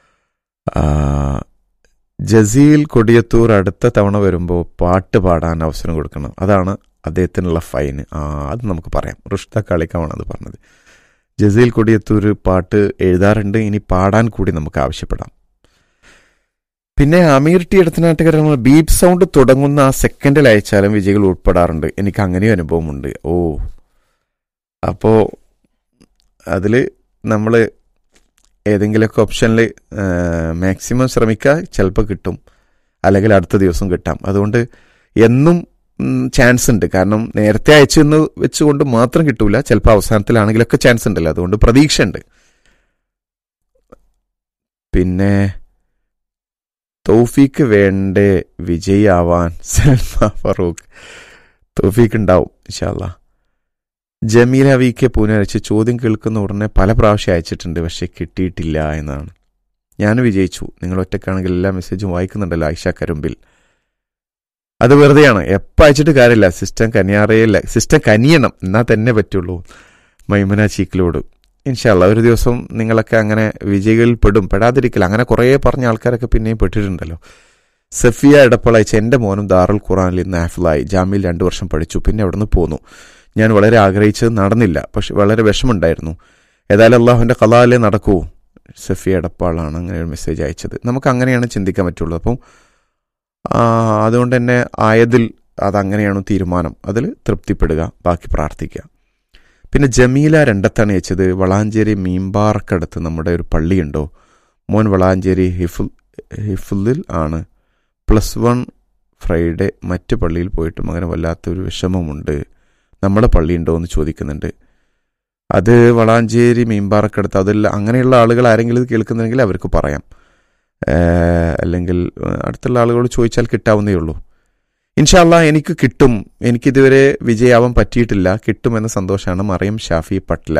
ജസീൽ കൊടിയത്തൂർ അടുത്ത തവണ വരുമ്പോൾ പാട്ട് പാടാൻ അവസരം കൊടുക്കണം അതാണ് അദ്ദേഹത്തിനുള്ള ഫൈന് ആ അത് നമുക്ക് പറയാം റുഷ്ത കളിക്കാമാണ് അത് പറഞ്ഞത് ജസീൽ കൊടിയത്തൂർ പാട്ട് എഴുതാറുണ്ട് ഇനി പാടാൻ കൂടി നമുക്ക് ആവശ്യപ്പെടാം പിന്നെ അമീർ ടി എടുത്തനാട്ടുകാർ ബീപ് സൗണ്ട് തുടങ്ങുന്ന ആ സെക്കൻഡിൽ അയച്ചാലും വിജയികൾ ഉൾപ്പെടാറുണ്ട് എനിക്ക് അങ്ങനെയും അനുഭവമുണ്ട് ഓ അപ്പോൾ അതിൽ നമ്മൾ ഏതെങ്കിലുമൊക്കെ ഓപ്ഷനിൽ മാക്സിമം ശ്രമിക്കുക ചിലപ്പോൾ കിട്ടും അല്ലെങ്കിൽ അടുത്ത ദിവസം കിട്ടാം അതുകൊണ്ട് എന്നും ചാൻസ് ഉണ്ട് കാരണം നേരത്തെ അയച്ചെന്ന് വെച്ചുകൊണ്ട് മാത്രം കിട്ടൂല ചിലപ്പോൾ അവസാനത്തിലാണെങ്കിലൊക്കെ ചാൻസ് ഉണ്ടല്ലോ അതുകൊണ്ട് പ്രതീക്ഷ ഉണ്ട് പിന്നെ തൗഫീക്ക് വേണ്ടേ വിജയാവാൻ സൽമ ഫറൂഖ് തൗഫീക്ക് ഉണ്ടാവും ഇൻഷാല്ല ജമീല വി കെ പുനരച്ച് ചോദ്യം കേൾക്കുന്ന ഉടനെ പല പ്രാവശ്യം അയച്ചിട്ടുണ്ട് പക്ഷെ കിട്ടിയിട്ടില്ല എന്നാണ് ഞാൻ വിജയിച്ചു നിങ്ങൾ ഒറ്റക്കാണെങ്കിൽ എല്ലാ മെസ്സേജും വായിക്കുന്നുണ്ടല്ലോ ആയിഷ കരുമ്പിൽ അത് വെറുതെയാണ് എപ്പോൾ അയച്ചിട്ട് കാര്യമില്ല സിസ്റ്റം കനിയാറേയില്ല സിസ്റ്റം കനിയണം എന്നാൽ തന്നെ പറ്റുള്ളൂ മൈമുന ചീക്കിലോട് ഇൻഷാല്ല ഒരു ദിവസം നിങ്ങളൊക്കെ അങ്ങനെ വിജയികളിൽ പെടും പെടാതിരിക്കില്ല അങ്ങനെ കുറേ പറഞ്ഞ ആൾക്കാരൊക്കെ പിന്നെയും പെട്ടിട്ടുണ്ടല്ലോ സഫിയ ഇടപ്പൾ അയച്ച എൻ്റെ മോനും ദാറുൽ ഖുറാനിൽ ഇന്ന് ആഫിലായി ജാമ്യയിൽ രണ്ടു വർഷം പഠിച്ചു പിന്നെ അവിടെ നിന്ന് പോന്നു ഞാൻ വളരെ ആഗ്രഹിച്ചത് നടന്നില്ല പക്ഷെ വളരെ വിഷമുണ്ടായിരുന്നു ഏതായാലും അള്ളാഹുവിൻ്റെ കലാലേ നടക്കൂ സഫിയ എടപ്പാളാണ് അങ്ങനെ ഒരു മെസ്സേജ് അയച്ചത് നമുക്ക് അങ്ങനെയാണ് ചിന്തിക്കാൻ പറ്റുള്ളൂ അപ്പം അതുകൊണ്ട് തന്നെ ആയതിൽ അതങ്ങനെയാണ് തീരുമാനം അതിൽ തൃപ്തിപ്പെടുക ബാക്കി പ്രാർത്ഥിക്കുക പിന്നെ ജമീല രണ്ടത്താണ് അയച്ചത് വളാഞ്ചേരി മീമ്പാറക്കടുത്ത് നമ്മുടെ ഒരു പള്ളിയുണ്ടോ മോൻ വളാഞ്ചേരി ഹിഫുൽ ഹിഫുലിൽ ആണ് പ്ലസ് വൺ ഫ്രൈഡേ മറ്റ് പള്ളിയിൽ പോയിട്ടും അങ്ങനെ വല്ലാത്തൊരു വിഷമമുണ്ട് നമ്മുടെ പള്ളിയുണ്ടോ എന്ന് ചോദിക്കുന്നുണ്ട് അത് വളാഞ്ചേരി മീമ്പാറക്കടുത്ത് അതിൽ അങ്ങനെയുള്ള ആളുകൾ ആരെങ്കിലും കേൾക്കുന്നുണ്ടെങ്കിൽ അവർക്ക് പറയാം അല്ലെങ്കിൽ അടുത്തുള്ള ആളുകളോട് ചോദിച്ചാൽ കിട്ടാവുന്നേ ഉള്ളൂ ഇൻഷാല്ല എനിക്ക് കിട്ടും എനിക്കിതുവരെ വിജയാവാൻ പറ്റിയിട്ടില്ല കിട്ടുമെന്ന സന്തോഷമാണ് മറിയം ഷാഫി പട്ല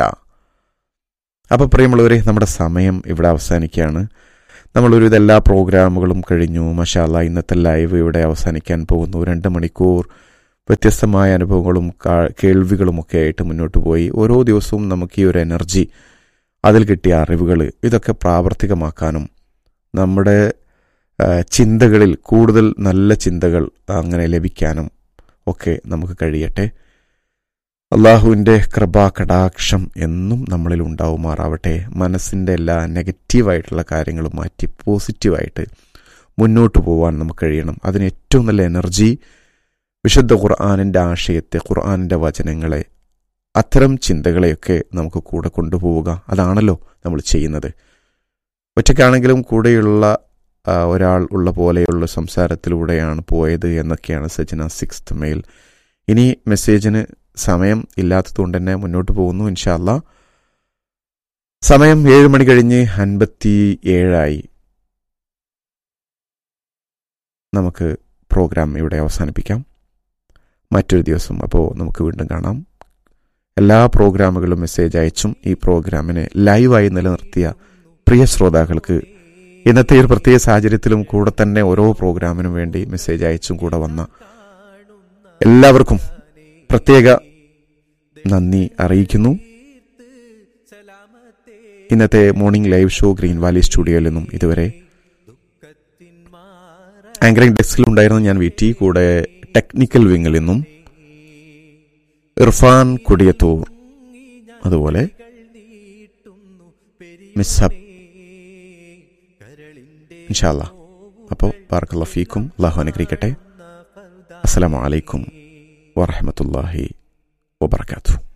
അപ്പോൾ പ്രിയമുള്ളവരെ നമ്മുടെ സമയം ഇവിടെ അവസാനിക്കുകയാണ് നമ്മളൊരു ഇതെല്ലാ പ്രോഗ്രാമുകളും കഴിഞ്ഞു മഷാല്ല ഇന്നത്തെ ലൈവ് ഇവിടെ അവസാനിക്കാൻ പോകുന്നു രണ്ട് മണിക്കൂർ വ്യത്യസ്തമായ അനുഭവങ്ങളും കേൾവികളും ഒക്കെ ആയിട്ട് മുന്നോട്ട് പോയി ഓരോ ദിവസവും നമുക്ക് ഈ ഒരു എനർജി അതിൽ കിട്ടിയ അറിവുകൾ ഇതൊക്കെ പ്രാവർത്തികമാക്കാനും നമ്മുടെ ചിന്തകളിൽ കൂടുതൽ നല്ല ചിന്തകൾ അങ്ങനെ ലഭിക്കാനും ഒക്കെ നമുക്ക് കഴിയട്ടെ അള്ളാഹുവിൻ്റെ കൃപാ കടാക്ഷം എന്നും നമ്മളിൽ ഉണ്ടാവുമാറാവട്ടെ മനസ്സിൻ്റെ എല്ലാ നെഗറ്റീവായിട്ടുള്ള കാര്യങ്ങളും മാറ്റി പോസിറ്റീവായിട്ട് മുന്നോട്ട് പോകാൻ നമുക്ക് കഴിയണം അതിന് ഏറ്റവും നല്ല എനർജി വിശുദ്ധ ഖുർആാനിൻ്റെ ആശയത്തെ ഖുർആാനിൻ്റെ വചനങ്ങളെ അത്തരം ചിന്തകളെയൊക്കെ നമുക്ക് കൂടെ കൊണ്ടുപോവുക അതാണല്ലോ നമ്മൾ ചെയ്യുന്നത് ഒറ്റയ്ക്കാണെങ്കിലും കൂടെയുള്ള ഒരാൾ ഉള്ള പോലെയുള്ള സംസാരത്തിലൂടെയാണ് പോയത് എന്നൊക്കെയാണ് സജന സിക്സ്ത് മെയിൽ ഇനി മെസ്സേജിന് സമയം ഇല്ലാത്തതുകൊണ്ട് തന്നെ മുന്നോട്ട് പോകുന്നു ഇൻഷാല്ല സമയം ഏഴ് മണി കഴിഞ്ഞ് അൻപത്തി ഏഴായി നമുക്ക് പ്രോഗ്രാം ഇവിടെ അവസാനിപ്പിക്കാം മറ്റൊരു ദിവസം അപ്പോൾ നമുക്ക് വീണ്ടും കാണാം എല്ലാ പ്രോഗ്രാമുകളും മെസ്സേജ് അയച്ചും ഈ പ്രോഗ്രാമിനെ ലൈവായി നിലനിർത്തിയ പ്രിയ ശ്രോതാക്കൾക്ക് ഇന്നത്തെ ഒരു പ്രത്യേക സാഹചര്യത്തിലും കൂടെ തന്നെ ഓരോ പ്രോഗ്രാമിനും വേണ്ടി മെസ്സേജ് അയച്ചും കൂടെ വന്ന എല്ലാവർക്കും പ്രത്യേക നന്ദി അറിയിക്കുന്നു ഇന്നത്തെ morning live show Green Valley സ്റ്റുഡിയോയിൽ നിന്നും ഇതുവരെ ആങ്കറിംഗ് ഡെസ്കിലുണ്ടായിരുന്ന ഞാൻ വി ടി കൂടെ ടെക്നിക്കൽ വിങ്ങിൽ നിന്നും ഇർഫാൻ കൊടിയത്തൂർ അതുപോലെ മിസ്ഹബ് ഇൻഷാല്ല അപ്പോൾ ബാർക്കല്ല ഫീക്കും അള്ളാഹു അനുഗ്രഹിക്കട്ടെ അസ്സലാമു അലൈക്കും വറഹമത്തല്ലാഹി വബർക്കാത്തു